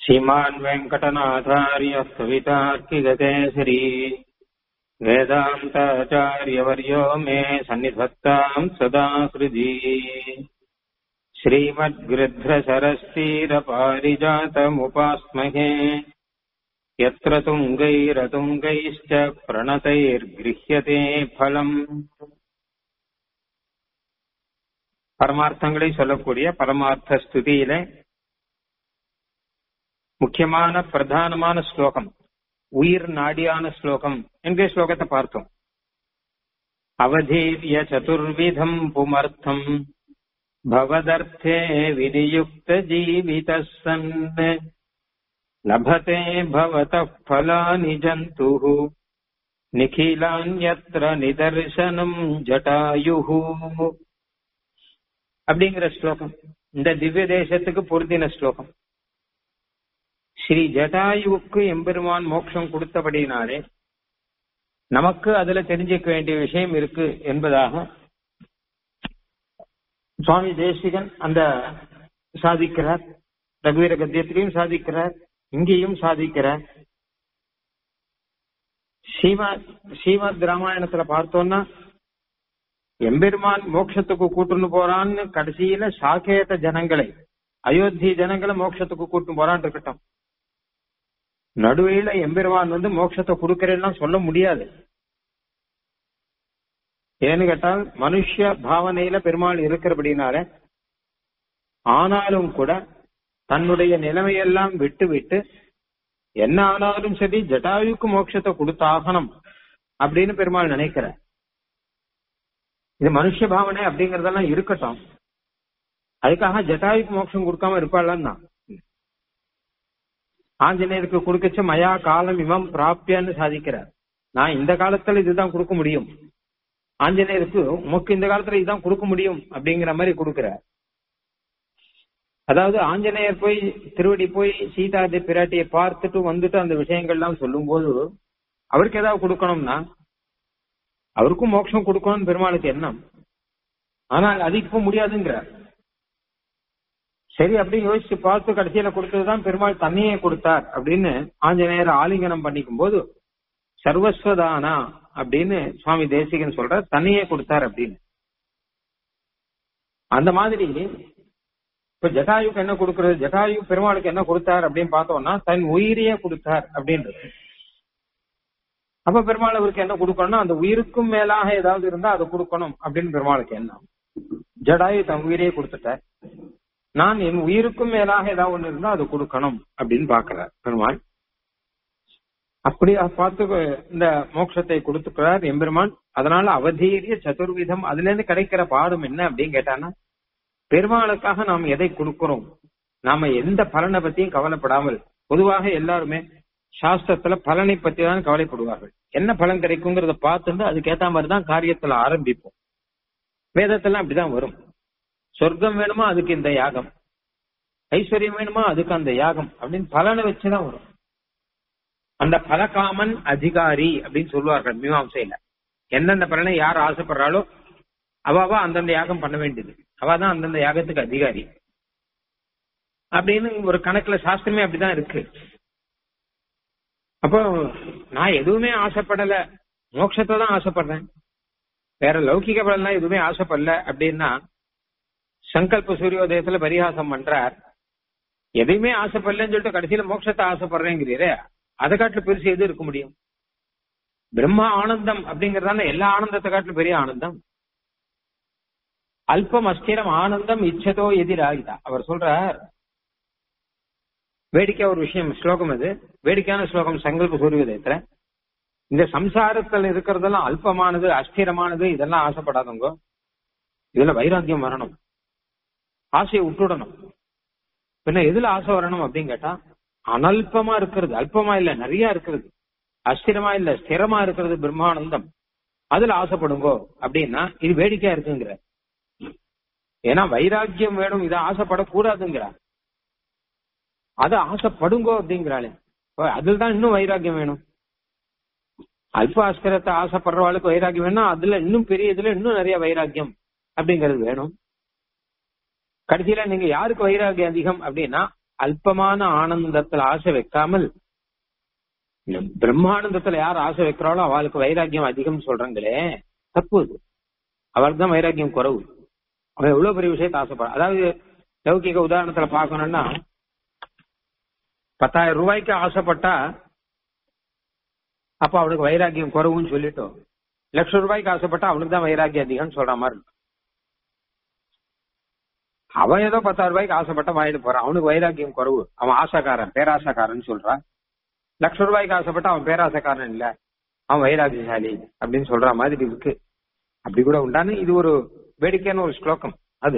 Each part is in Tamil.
श्रीमान् वेङ्कटनाथार्यः कवितार्किगकेसरी वेदान्ताचार्यवर्यो मे सन्निधत्ताम् सदा हृदि श्रीमद्गृध्रसरस्तीरपारिजातमुपास्महे यत्र तुङ्गैरतुङ्गैश्च प्रणतैर्गृह्यते फलम् பரமார்த்தங்களை சொல்லக்கூடிய பரமார்த்த ஸ்துதியில முக்கியமான பிரதானமான ஸ்லோகம் உயிர் நாடியான ஸ்லோகம் என்கிற ஸ்லோகத்தை பார்த்தோம் அவதீரிய சதுர்விதம் புமர்த்தம் பவதர்த்தே வினியுக்த ஜீவித சன் லபதே பவத ஃபலானி ஜந்து நிகிலான்யத்ர நிதர்சனம் ஜட்டாயுஹு அப்படிங்கிற ஸ்லோகம் இந்த திவ்ய தேசத்துக்கு பொருந்தின ஸ்லோகம் ஸ்ரீ ஜட்டாயுவுக்கு எம்பெருமான் மோட்சம் கொடுத்தபடினாலே நமக்கு அதுல தெரிஞ்சுக்க வேண்டிய விஷயம் இருக்கு என்பதாக சுவாமி தேசிகன் அந்த சாதிக்கிறார் ரகுவீர கத்தியத்திலையும் சாதிக்கிறார் இங்கேயும் சாதிக்கிறார் ஸ்ரீமத் ஸ்ரீமத் ராமாயணத்துல பார்த்தோம்னா எம்பெருமான் மோட்சத்துக்கு கூட்டுன்னு போறான்னு கடைசியில சாக்கேத ஜனங்களை அயோத்தி ஜனங்களை மோட்சத்துக்கு கூட்டு போறான்னு இருக்கட்டும் நடுவையில எம்பெருமான் வந்து மோட்சத்தை கொடுக்கறேன்னா சொல்ல முடியாது ஏன்னு கேட்டால் மனுஷ பாவனையில பெருமாள் இருக்கிறபடினால ஆனாலும் கூட தன்னுடைய நிலைமையெல்லாம் விட்டு விட்டு என்ன ஆனாலும் சரி ஜட்டாயுக்கு மோட்சத்தை கொடுத்தாகணும் அப்படின்னு பெருமாள் நினைக்கிறார் இது மனுஷ பாவனை அப்படிங்கறதெல்லாம் இருக்கட்டும் அதுக்காக ஜட்டாயுக்கு மோட்சம் கொடுக்காம இருப்பாள்னா ஆஞ்சநேயருக்கு கொடுக்கச்ச மயா காலம் இமம் பிராப்தியான்னு சாதிக்கிறார் நான் இந்த காலத்துல இதுதான் கொடுக்க முடியும் ஆஞ்சநேயருக்கு உமக்கு இந்த காலத்துல இதுதான் கொடுக்க முடியும் அப்படிங்கிற மாதிரி கொடுக்கிறார் அதாவது ஆஞ்சநேயர் போய் திருவடி போய் சீதாதி பிராட்டியை பார்த்துட்டு வந்துட்டு அந்த விஷயங்கள்லாம் சொல்லும் போது அவருக்கு ஏதாவது கொடுக்கணும்னா அவருக்கும் மோட்சம் கொடுக்கணும்னு பெருமாளுக்கு எண்ணம் ஆனால் அது இப்ப முடியாதுங்கிறார் சரி அப்படி யோசிச்சு பார்த்து கடைசியில கொடுத்ததுதான் பெருமாள் தண்ணியே கொடுத்தார் அப்படின்னு ஆஞ்சநேயர் ஆலிங்கனம் பண்ணிக்கும் போது சர்வஸ்வதானா அப்படின்னு சுவாமி தேசிகன் சொல்ற தண்ணியே கொடுத்தார் அப்படின்னு அந்த மாதிரி இப்ப ஜட்டாயுக்கு என்ன கொடுக்கறது ஜட்டாயு பெருமாளுக்கு என்ன கொடுத்தார் அப்படின்னு பார்த்தோம்னா தன் உயிரியே கொடுத்தார் அப்படின்றது அப்ப பெருமாள் அவருக்கு என்ன கொடுக்கணும்னா அந்த உயிருக்கும் மேலாக ஏதாவது இருந்தா அதை கொடுக்கணும் அப்படின்னு பெருமாளுக்கு என்ன ஜடாயு தன் உயிரையே கொடுத்துட்டார் நான் என் உயிருக்கும் மேலாக ஏதாவது ஒண்ணு இருந்தா அதை கொடுக்கணும் அப்படின்னு பாக்குறார் பெருமாள் அப்படி பார்த்து இந்த மோட்சத்தை கொடுத்துக்கிறார் எம்பெருமான் அதனால அவதீரிய சதுர்விதம் அதுல இருந்து கிடைக்கிற பாடம் என்ன அப்படின்னு கேட்டானா பெருமாளுக்காக நாம் எதை கொடுக்கிறோம் நாம எந்த பலனை பத்தியும் கவலைப்படாமல் பொதுவாக எல்லாருமே சாஸ்திரத்துல பலனை பத்தி தான் கவலைப்படுவார்கள் என்ன பலன் கிடைக்குங்கிறத பார்த்துட்டு அதுக்கு ஏத்த மாதிரி தான் காரியத்துல ஆரம்பிப்போம் வேதத்தெல்லாம் அப்படிதான் வரும் சொர்க்கம் வேணுமா அதுக்கு இந்த யாகம் ஐஸ்வர்யம் வேணுமா அதுக்கு அந்த யாகம் அப்படின்னு பலனை வச்சுதான் வரும் அந்த பலகாமன் அதிகாரி அப்படின்னு சொல்லுவார்கள் மீமாசையில எந்தெந்த பலனை யார் ஆசைப்படுறாளோ அவாவா அந்தந்த யாகம் பண்ண வேண்டியது அவாதான் அந்தந்த யாகத்துக்கு அதிகாரி அப்படின்னு ஒரு கணக்குல சாஸ்திரமே அப்படிதான் இருக்கு அப்போ நான் எதுவுமே ஆசைப்படல மோட்சத்தை தான் ஆசைப்படுறேன் வேற லௌகிக பலன்லாம் எதுவுமே ஆசைப்படல அப்படின்னா சங்கல்ப சூரியோதயத்துல பரிகாசம் பண்றார் எதையுமே ஆசைப்படலன்னு சொல்லிட்டு கடைசியில மோட்சத்தை ஆசைப்படுறேங்கிறீரே அதை காட்டுல பெருசு எது இருக்க முடியும் பிரம்ம ஆனந்தம் அப்படிங்கறதான எல்லா ஆனந்தத்தை காட்டிலும் பெரிய ஆனந்தம் அல்பம் அஸ்திரம் ஆனந்தம் இச்சதோ எதிராகிதா அவர் சொல்றார் வேடிக்கை ஒரு விஷயம் ஸ்லோகம் அது வேடிக்கையான ஸ்லோகம் சங்கல்ப சூரியோதயத்துல இந்த சம்சாரத்தில் இருக்கிறதெல்லாம் அல்பமானது அஸ்திரமானது இதெல்லாம் ஆசைப்படாதவங்க இதுல வைராக்கியம் வரணும் ஆசையை விட்டுடணும் பின்ன எதுல ஆசை வரணும் அப்படின்னு கேட்டா அனல்பமா இருக்கிறது அல்பமா இல்ல நிறைய இருக்கிறது அஸ்திரமா இல்ல ஸ்திரமா இருக்கிறது பிரம்மானந்தம் அதுல ஆசைப்படுங்கோ அப்படின்னா இது வேடிக்கையா இருக்குங்கிற ஏன்னா வைராக்கியம் வேணும் இதை ஆசைப்படக்கூடாதுங்கிறா அது ஆசைப்படுங்கோ அப்படிங்கிறாளே அதில் தான் இன்னும் வைராக்கியம் வேணும் அல்ப அஸ்திரத்தை ஆசைப்படுறவாளுக்கு வைராக்கியம் வேணும் அதுல இன்னும் பெரிய இதுல இன்னும் நிறைய வைராக்கியம் அப்படிங்கிறது வேணும் கடைசியில நீங்க யாருக்கு வைராக்கியம் அதிகம் அப்படின்னா அல்பமான ஆனந்தத்துல ஆசை வைக்காமல் இந்த பிரம்மானந்தத்துல யார் ஆசை வைக்கிறாளோ அவளுக்கு வைராக்கியம் அதிகம் சொல்றாங்களே தப்பு அது அவளுக்கு தான் வைராக்கியம் குறவு அவன் எவ்வளவு பெரிய விஷயத்த ஆசைப்படுறான் அதாவது லௌகிக உதாரணத்துல பார்க்கணும்னா பத்தாயிரம் ரூபாய்க்கு ஆசைப்பட்டா அப்ப அவனுக்கு வைராக்கியம் குறவுன்னு சொல்லிட்டோம் லட்சம் ரூபாய்க்கு ஆசைப்பட்டா அவனுக்கு தான் வைராக்கியம் அதிகம்னு சொல்ற மாதிரி இருக்கும் அவன் ஏதோ பத்தாயிரம் ரூபாய்க்கு ஆசைப்பட்ட வாங்கிட்டு போறான் அவனுக்கு வைராக்கியம் குறவு அவன் ஆசைக்காரன் பேராசைக்காரன் சொல்றான் லட்சம் ரூபாய்க்கு ஆசைப்பட்டா அவன் பேராசைக்காரன் இல்ல அவன் வைராக்கியசாலி அப்படின்னு சொல்ற மாதிரி இருக்கு அப்படி கூட உண்டானு இது ஒரு வேடிக்கையான ஒரு ஸ்லோகம் அது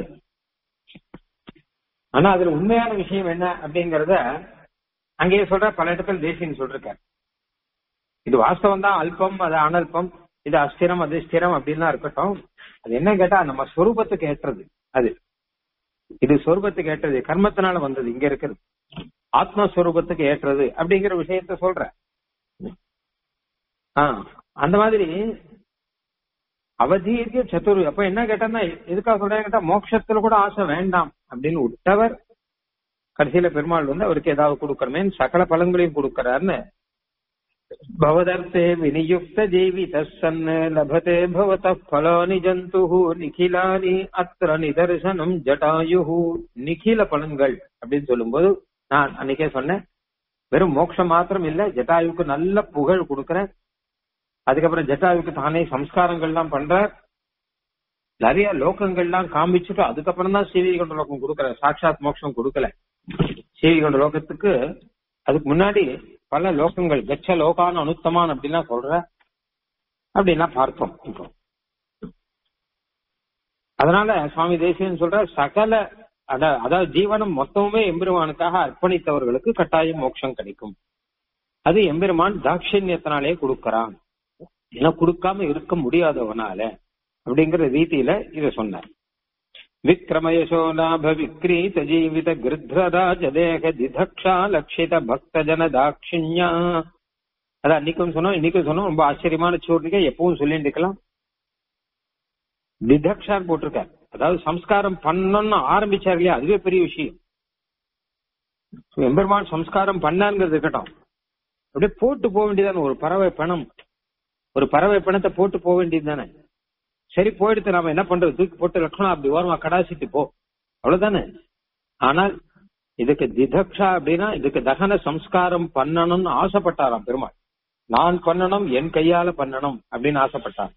ஆனா அதுல உண்மையான விஷயம் என்ன அப்படிங்கறத அங்கேயே சொல்ற பல இடத்துல தேசியன்னு சொல்றாரு இது வாஸ்தவம் தான் அல்பம் அது அனல்பம் இது அஸ்திரம் அது ஸ்திரம் அப்படின்லாம் இருக்கட்டும் அது என்ன கேட்டா நம்ம சொரூபத்துக்கு ஏற்றது அது இது சொரூபத்துக்கு ஏற்றது கர்மத்தினால வந்தது இங்க இருக்கிறது ஆத்மஸ்வரூபத்துக்கு ஏற்றது அப்படிங்கிற விஷயத்த சொல்ற ஆஹ் அந்த மாதிரி அவதீர்ய சத்துரு அப்ப என்ன கேட்டா எதுக்காக சொல்றேன் கேட்டா மோட்சத்துல கூட ஆசை வேண்டாம் அப்படின்னு விட்டவர் கடைசியில பெருமாள் வந்து அவருக்கு ஏதாவது கொடுக்கணுமே சகல பலன்களையும் கொடுக்கறாருன்னு பவதர்த்தே விநியுக்த ஜீவி தன் லபதே பவத பலானி ஜந்து நிகிலானி அத்திர நிதர்சனம் ஜட்டாயு நிகில பலன்கள் அப்படின்னு சொல்லும்போது நான் அன்னைக்கே சொன்னேன் வெறும் மோட்சம் மாத்திரம் இல்ல ஜட்டாயுக்கு நல்ல புகழ் கொடுக்கறேன் அதுக்கப்புறம் ஜட்டாயுக்கு தானே சம்ஸ்காரங்கள்லாம் பண்ற நிறைய லோகங்கள்லாம் காமிச்சுட்டு அதுக்கப்புறம் தான் சீவி கொண்ட லோகம் கொடுக்கற சாட்சாத் மோட்சம் கொடுக்கல சீவி கொண்ட லோகத்துக்கு அதுக்கு முன்னாடி பல லோகங்கள் கச்ச லோகான அனுத்தமான் அப்படின்லாம் சொல்ற அப்படின்னா பார்த்தோம் இப்போ அதனால சுவாமி தேசியன் சொல்ற சகல அத அதாவது ஜீவனம் மொத்தமுமே எம்பெருமானுக்காக அர்ப்பணித்தவர்களுக்கு கட்டாயம் மோட்சம் கிடைக்கும் அது எம்பெருமான் தாட்சண்யத்தினாலே கொடுக்கறான் ஏன்னா கொடுக்காம இருக்க முடியாதவனால அப்படிங்கிற ரீதியில இத சொன்னார் விக்ரமயசோ லாப விக்ரீத ஜீவித கிருத்ரராஜ தேக திதக்ஷா லட்சித பக்த ஜன தாட்சிண்யா அதான் அன்னைக்கும் சொன்னோம் இன்னைக்கும் சொன்னோம் ரொம்ப ஆச்சரியமான சூழ்நிலை எப்பவும் சொல்லிட்டு இருக்கலாம் திதக்ஷார் போட்டிருக்கார் அதாவது சம்ஸ்காரம் பண்ணணும்னு ஆரம்பிச்சார் இல்லையா அதுவே பெரிய விஷயம் எம்பெருமான் சம்ஸ்காரம் பண்ணாங்கிறது இருக்கட்டும் அப்படியே போட்டு போக வேண்டியதானே ஒரு பறவை பணம் ஒரு பறவை பணத்தை போட்டு போக வேண்டியது தானே சரி போயிடுத்து நாம என்ன பண்றது தூக்கி போட்டு லட்சணம் அப்படி ஓரமா கடாசிட்டு போ அவ்வளவுதானே ஆனால் இதுக்கு திதக்ஷா அப்படின்னா இதுக்கு தகன சம்ஸ்காரம் பண்ணணும்னு ஆசைப்பட்டாராம் பெருமாள் நான் பண்ணணும் என் கையால பண்ணணும் அப்படின்னு ஆசைப்பட்டார்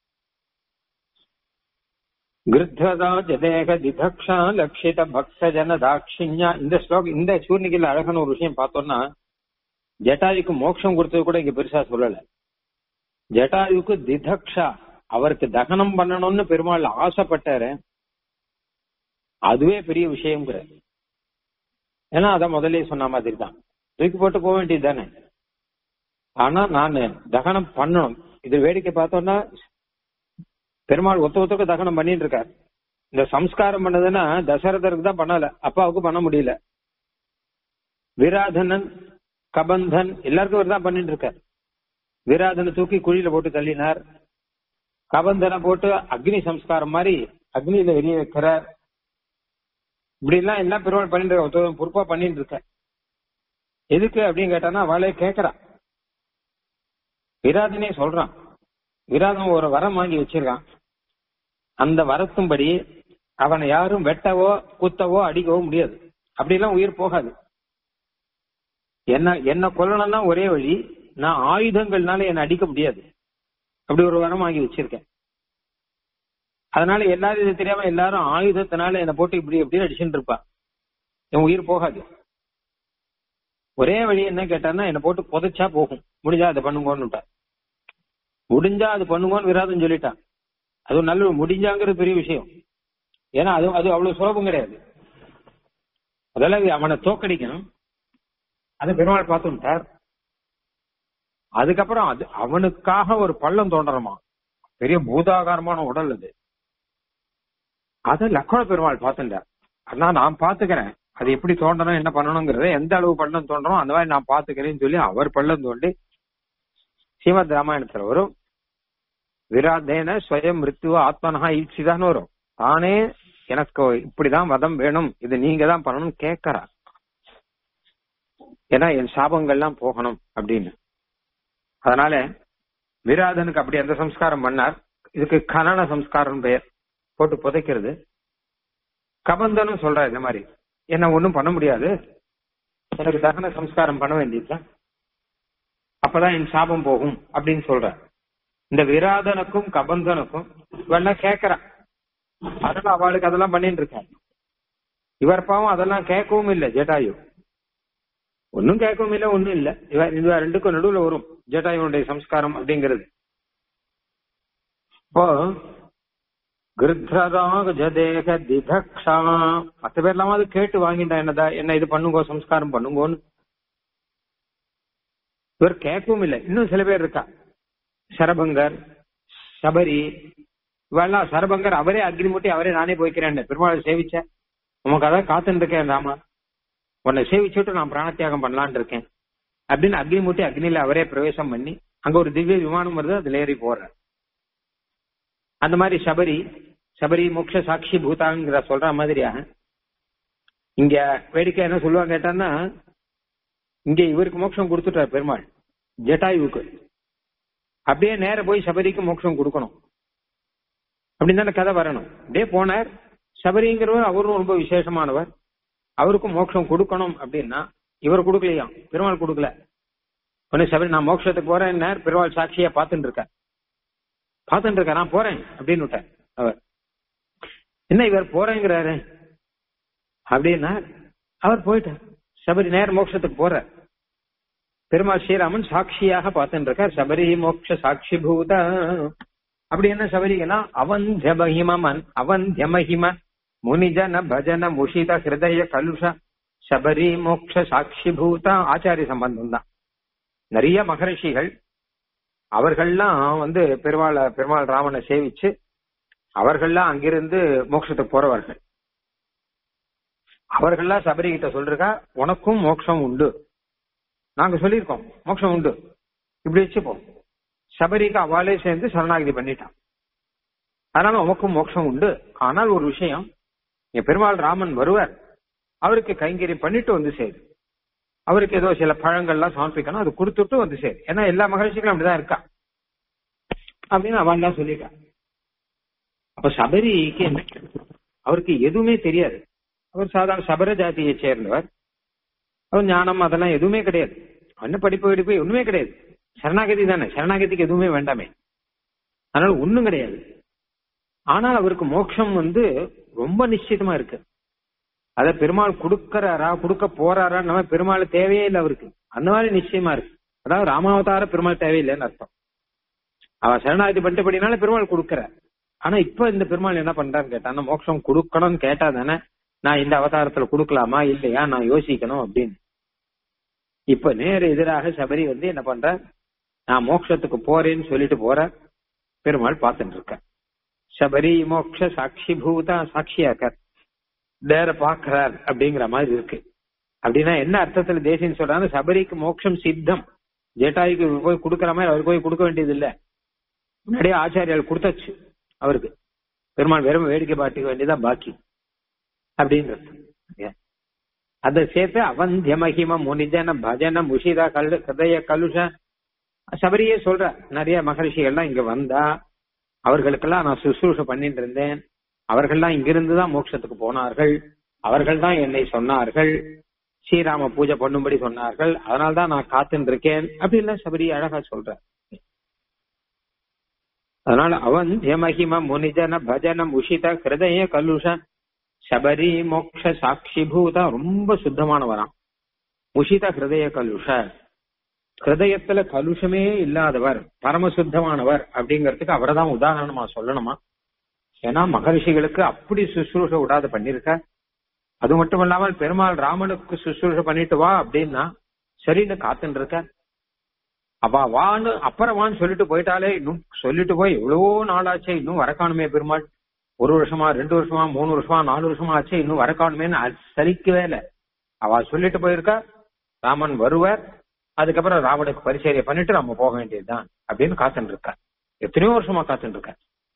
கிருத்ததா ஜதேக திதக்ஷா லட்சித பக்த ஜன தாட்சிண்யா இந்த ஸ்லோகம் இந்த சூர்ணிகையில அழகான ஒரு விஷயம் பார்த்தோம்னா ஜட்டாயுக்கு மோட்சம் கொடுத்தது கூட இங்க பெருசா சொல்லல ஜட்டாயுக்கு திதக்ஷா அவருக்கு தகனம் பண்ணணும்னு பெருமாள் ஆசைப்பட்டாரு அதுவே பெரிய விஷயங்கிற ஏன்னா அத முதல்ல சொன்ன மாதிரி தான் தூக்கி போட்டு போக வேண்டியது தானே ஆனா நான் தகனம் பண்ணணும் இது வேடிக்கை பார்த்தோம்னா பெருமாள் ஒத்த ஒத்துக்கு தகனம் பண்ணிட்டு இருக்கார் இந்த சம்ஸ்காரம் பண்ணதுன்னா தசரதருக்கு தான் பண்ணல அப்பாவுக்கு பண்ண முடியல விராதனன் கபந்தன் எல்லாருக்கும் இவர் தான் பண்ணிட்டு இருக்கார் விராதனை தூக்கி குழியில போட்டு தள்ளினார் கபந்தனை போட்டு அக்னி சம்ஸ்காரம் மாதிரி அக்னியில வெளியே வைக்கிறார் இப்படி எல்லாம் எல்லாம் பெருமாள் பண்ணிட்டு இருக்க பொறுப்பா பண்ணிட்டு இருக்க எதுக்கு அப்படின்னு கேட்டானா அவளே கேக்குறான் விராதனே சொல்றான் விராதன் ஒரு வரம் வாங்கி வச்சிருக்கான் அந்த வரத்தும்படி அவனை யாரும் வெட்டவோ குத்தவோ அடிக்கவோ முடியாது அப்படிலாம் உயிர் போகாது என்ன என்ன கொல்லணும்னா ஒரே வழி நான் ஆயுதங்கள்னால என்ன அடிக்க முடியாது அப்படி ஒரு வரம் வாங்கி வச்சிருக்கேன் அதனால எல்லாரும் இது தெரியாம எல்லாரும் ஆயுதத்தினால என்ன போட்டு இப்படி எப்படி அடிச்சுட்டு இருப்பா என் உயிர் போகாது ஒரே வழி என்ன கேட்டான்னா என்ன போட்டு புதைச்சா போகும் முடிஞ்சா அதை பண்ணுங்கன்னு முடிஞ்சா அது பண்ணுங்கன்னு விராதம் சொல்லிட்டான் அது நல்ல முடிஞ்சாங்கிறது பெரிய விஷயம் ஏன்னா அது அது அவ்வளவு சுலபம் கிடையாது அதெல்லாம் அவனை தோக்கடிக்கணும் அதை பெருமாள் பார்த்துட்டார் அதுக்கப்புறம் அது அவனுக்காக ஒரு பள்ளம் தோன்றணுமா பெரிய பூதாகாரமான உடல் அது அத லக்ஷ்மண பெருமாள் பார்த்துட்டார் அண்ணா நான் பாத்துக்கிறேன் அது எப்படி தோண்டணும் என்ன பண்ணணுங்கிறத எந்த அளவு பள்ளம் தோன்றணும் அந்த மாதிரி நான் பாத்துக்கிறேன்னு சொல்லி அவர் பள்ளம் தோண்டி ஸ்ரீமத் ராமாயணத்துல வரும் விராதேன ஸ்வயம் மிருத்துவ ஆத்மனஹா ஈச்சிதான் வரும் தானே எனக்கு இப்படிதான் வதம் வேணும் இது நீங்க தான் பண்ணணும் கேட்கறா ஏன்னா என் சாபங்கள்லாம் போகணும் அப்படின்னு அதனால விராதனுக்கு அப்படி அந்த சம்ஸ்காரம் பண்ணார் இதுக்கு கனன சம்ஸ்காரம் பெயர் போட்டு புதைக்கிறது கபந்தனும் சொல்றார் இந்த மாதிரி என்ன ஒண்ணும் பண்ண முடியாது எனக்கு தகன சம்ஸ்காரம் பண்ண வேண்டியதுதான் அப்பதான் என் சாபம் போகும் அப்படின்னு சொல்ற இந்த விராதனுக்கும் கபந்தனுக்கும் இவெல்லாம் கேட்கறான் அதனால அவளுக்கு அதெல்லாம் பண்ணிட்டு இருக்கான் இவர் பாவம் அதெல்லாம் கேட்கவும் இல்லை ஜெட்டாயு ஒன்னும் கேட்கவும் இல்லை ஒன்னும் இல்ல இவர் இது ரெண்டுக்கும் நடுவுல வரும் ஜெட்டாயுடைய சம்ஸ்காரம் அப்படிங்கிறது இப்போ கிருத்ரராக ஜதேக திதக்ஷா மத்த பேர்லாம் அது கேட்டு வாங்கிட்டா என்னதா என்ன இது பண்ணுங்க சம்ஸ்காரம் பண்ணுங்கன்னு இவர் கேட்கவும் இல்லை இன்னும் சில பேர் இருக்கா சரபங்கர் சபரி இவெல்லாம் சரபங்கர் அவரே அக்னி மூட்டி அவரே நானே போய்க்கிறேன் பெருமாள் சேவிச்ச உமக்கு அதான் காத்துன்னு இருக்கேன் ராமா உன்னை சேவிச்சுட்டு நான் பிராணத்தியாகம் பண்ணலான் இருக்கேன் அப்படின்னு அக்னி மூட்டி அக்னியில அவரே பிரவேசம் பண்ணி அங்க ஒரு திவ்ய விமானம் வருது அதுல ஏறி போடுற அந்த மாதிரி சபரி சபரி மோட்ச சாட்சி பூதாங்கிற சொல்ற மாதிரியா இங்க வேடிக்கை என்ன சொல்லுவாங்க கேட்டான்னா இங்க இவருக்கு மோட்சம் கொடுத்துட்டார் பெருமாள் ஜட்டாயுவுக்கு அப்படியே நேர போய் சபரிக்கு மோட்சம் கொடுக்கணும் அப்படின்னு தானே கதை வரணும் அப்படியே போனார் சபரிங்கிறவர் அவரும் ரொம்ப விசேஷமானவர் அவருக்கும் மோட்சம் கொடுக்கணும் அப்படின்னா இவர் கொடுக்கலையாம் பெருமாள் கொடுக்கல ஒன்னு சபரி நான் மோட்சத்துக்கு போறேன் பெருமாள் சாட்சியா பார்த்துட்டு இருக்க பார்த்துட்டு இருக்க நான் போறேன் அப்படின்னு விட்டார் அவர் என்ன இவர் போறேங்கிறாரு அப்படின்னா அவர் போயிட்டார் சபரி நேர மோட்சத்துக்கு போறார் பெருமாள் ஸ்ரீராமன் சாட்சியாக பார்த்துட்டு இருக்கார் சபரி மோட்ச சாட்சி பூத அப்படி என்ன சபரினா அவந்திய மகிமன் அவந்திய மகிம முனிஜன பஜன முஷித ஹிருதய கலுஷ சபரி மோக்ஷ சாட்சி பூத ஆச்சாரிய சம்பந்தம் தான் நிறைய மகரிஷிகள் அவர்கள்லாம் வந்து பெருமாள பெருமாள் ராமனை சேவிச்சு அவர்கள்லாம் அங்கிருந்து மோட்சத்துக்கு போறவர்கள் அவர்கள்லாம் சபரி கிட்ட சொல்றா உனக்கும் மோட்சம் உண்டு நாங்க சொல்லியிருக்கோம் மோட்சம் உண்டு இப்படி வச்சுப்போம் சபரிக்கு அவளே சேர்ந்து சரணாகதி பண்ணிட்டான் அதனால உனக்கும் மோட்சம் உண்டு ஆனால் ஒரு விஷயம் என் பெருமாள் ராமன் வருவார் அவருக்கு கைங்கறி பண்ணிட்டு வந்து சேரு அவருக்கு ஏதோ சில பழங்கள்லாம் சமர்ப்பிக்கணும் அது கொடுத்துட்டு வந்து சேரு ஏன்னா எல்லா மகிழ்ச்சிகளும் அப்படிதான் இருக்கா அப்படின்னு அவன் தான் சொல்லிட்டா அப்ப சபரிக்கு என்ன அவருக்கு எதுவுமே தெரியாது அவர் சாதாரண சபர ஜாதியை சேர்ந்தவர் அவர் ஞானம் அதெல்லாம் எதுவுமே கிடையாது என்ன படிப்பு படிப்பு ஒண்ணுமே கிடையாது சரணாகதி தானே சரணாகதிக்கு எதுவுமே வேண்டாமே அதனால ஒண்ணும் கிடையாது ஆனால் அவருக்கு மோட்சம் வந்து ரொம்ப நிச்சயமா இருக்கு அத பெருமாள் கொடுக்கறாரா கொடுக்க போறாரா நம்ம பெருமாள் தேவையே இல்லை அவருக்கு அந்த மாதிரி நிச்சயமா இருக்கு அதாவது ராமாவதார பெருமாள் தேவையில்லைன்னு அர்த்தம் அவ சரணாகதி பண்ணிட்டபடினால பெருமாள் கொடுக்கறார் ஆனா இப்ப இந்த பெருமாள் என்ன பண்றான்னு கேட்டான்னா மோட்சம் கொடுக்கணும்னு கேட்டா தானே நான் இந்த அவதாரத்துல கொடுக்கலாமா இல்லையா நான் யோசிக்கணும் அப்படின்னு இப்ப நேர எதிராக சபரி வந்து என்ன பண்ற நான் மோட்சத்துக்கு போறேன்னு சொல்லிட்டு போற பெருமாள் பார்த்துட்டு இருக்க சபரி மோட்ச சாட்சி பூதா சாட்சியாக்கார் நேர பாக்குறார் அப்படிங்கிற மாதிரி இருக்கு அப்படின்னா என்ன அர்த்தத்துல தேசியம் சொல்றாங்க சபரிக்கு மோட்சம் சித்தம் ஜேட்டாய்க்கு போய் கொடுக்கற மாதிரி அவர் போய் கொடுக்க வேண்டியது இல்ல முன்னாடியே ஆச்சாரியால் கொடுத்தாச்சு அவருக்கு பெருமாள் வெறும் வேடிக்கை பாட்டிக்க வேண்டியதான் பாக்கி அப்படின்றது அதை சேர்த்து அவந்திய மகிம முனிஜன பஜன முஷிதா கல் ஹதய கலுஷ சபரியே சொல்ற நிறைய மகரிஷிகள்லாம் இங்க வந்தா அவர்களுக்கெல்லாம் நான் சுசுரூஷ பண்ணிட்டு இருந்தேன் அவர்கள்லாம் இங்கிருந்து தான் மோட்சத்துக்கு போனார்கள் அவர்கள் தான் என்னை சொன்னார்கள் ஸ்ரீராம பூஜை பண்ணும்படி சொன்னார்கள் அதனால தான் நான் காத்துட்டு இருக்கேன் அப்படின்லாம் சபரி அழகா சொல்ற அதனால அவன் மகிம முனிஜன பஜன உஷித ஹிருதய கலுஷ சபரி மோக்ஷ சாட்சி பூதா ரொம்ப சுத்தமானவராம் உஷித ஹிருதய கலுஷ ஹிருதயத்துல கலுஷமே இல்லாதவர் பரமசுத்தமானவர் அப்படிங்கறதுக்கு அவரை தான் உதாரணமா சொல்லணுமா ஏன்னா மகரிஷிகளுக்கு அப்படி சுசுரூஷ விடாத பண்ணிருக்க அது மட்டும் இல்லாமல் பெருமாள் ராமனுக்கு சுசுரூஷ பண்ணிட்டு வா அப்படின்னா சரின்னு காத்துன்னு இருக்க அவ வான்னு அப்புறம் வான்னு சொல்லிட்டு போயிட்டாலே இன்னும் சொல்லிட்டு போய் எவ்வளவோ நாளாச்சே இன்னும் வரக்காணுமே பெருமாள் ஒரு வருஷமா ரெண்டு வருஷமா மூணு வருஷமா நாலு வருஷமா ஆச்சு இன்னும் வரக்காணுமேன்னு சலிக்கவே இல்லை அவ சொல்லிட்டு போயிருக்கா ராமன் வருவார் அதுக்கப்புறம் ராவனுக்கு பரிசேரியை பண்ணிட்டு நம்ம போக வேண்டியதுதான் அப்படின்னு காத்துட்டு இருக்கா எத்தனையோ வருஷமா காத்துட்டு இருக்க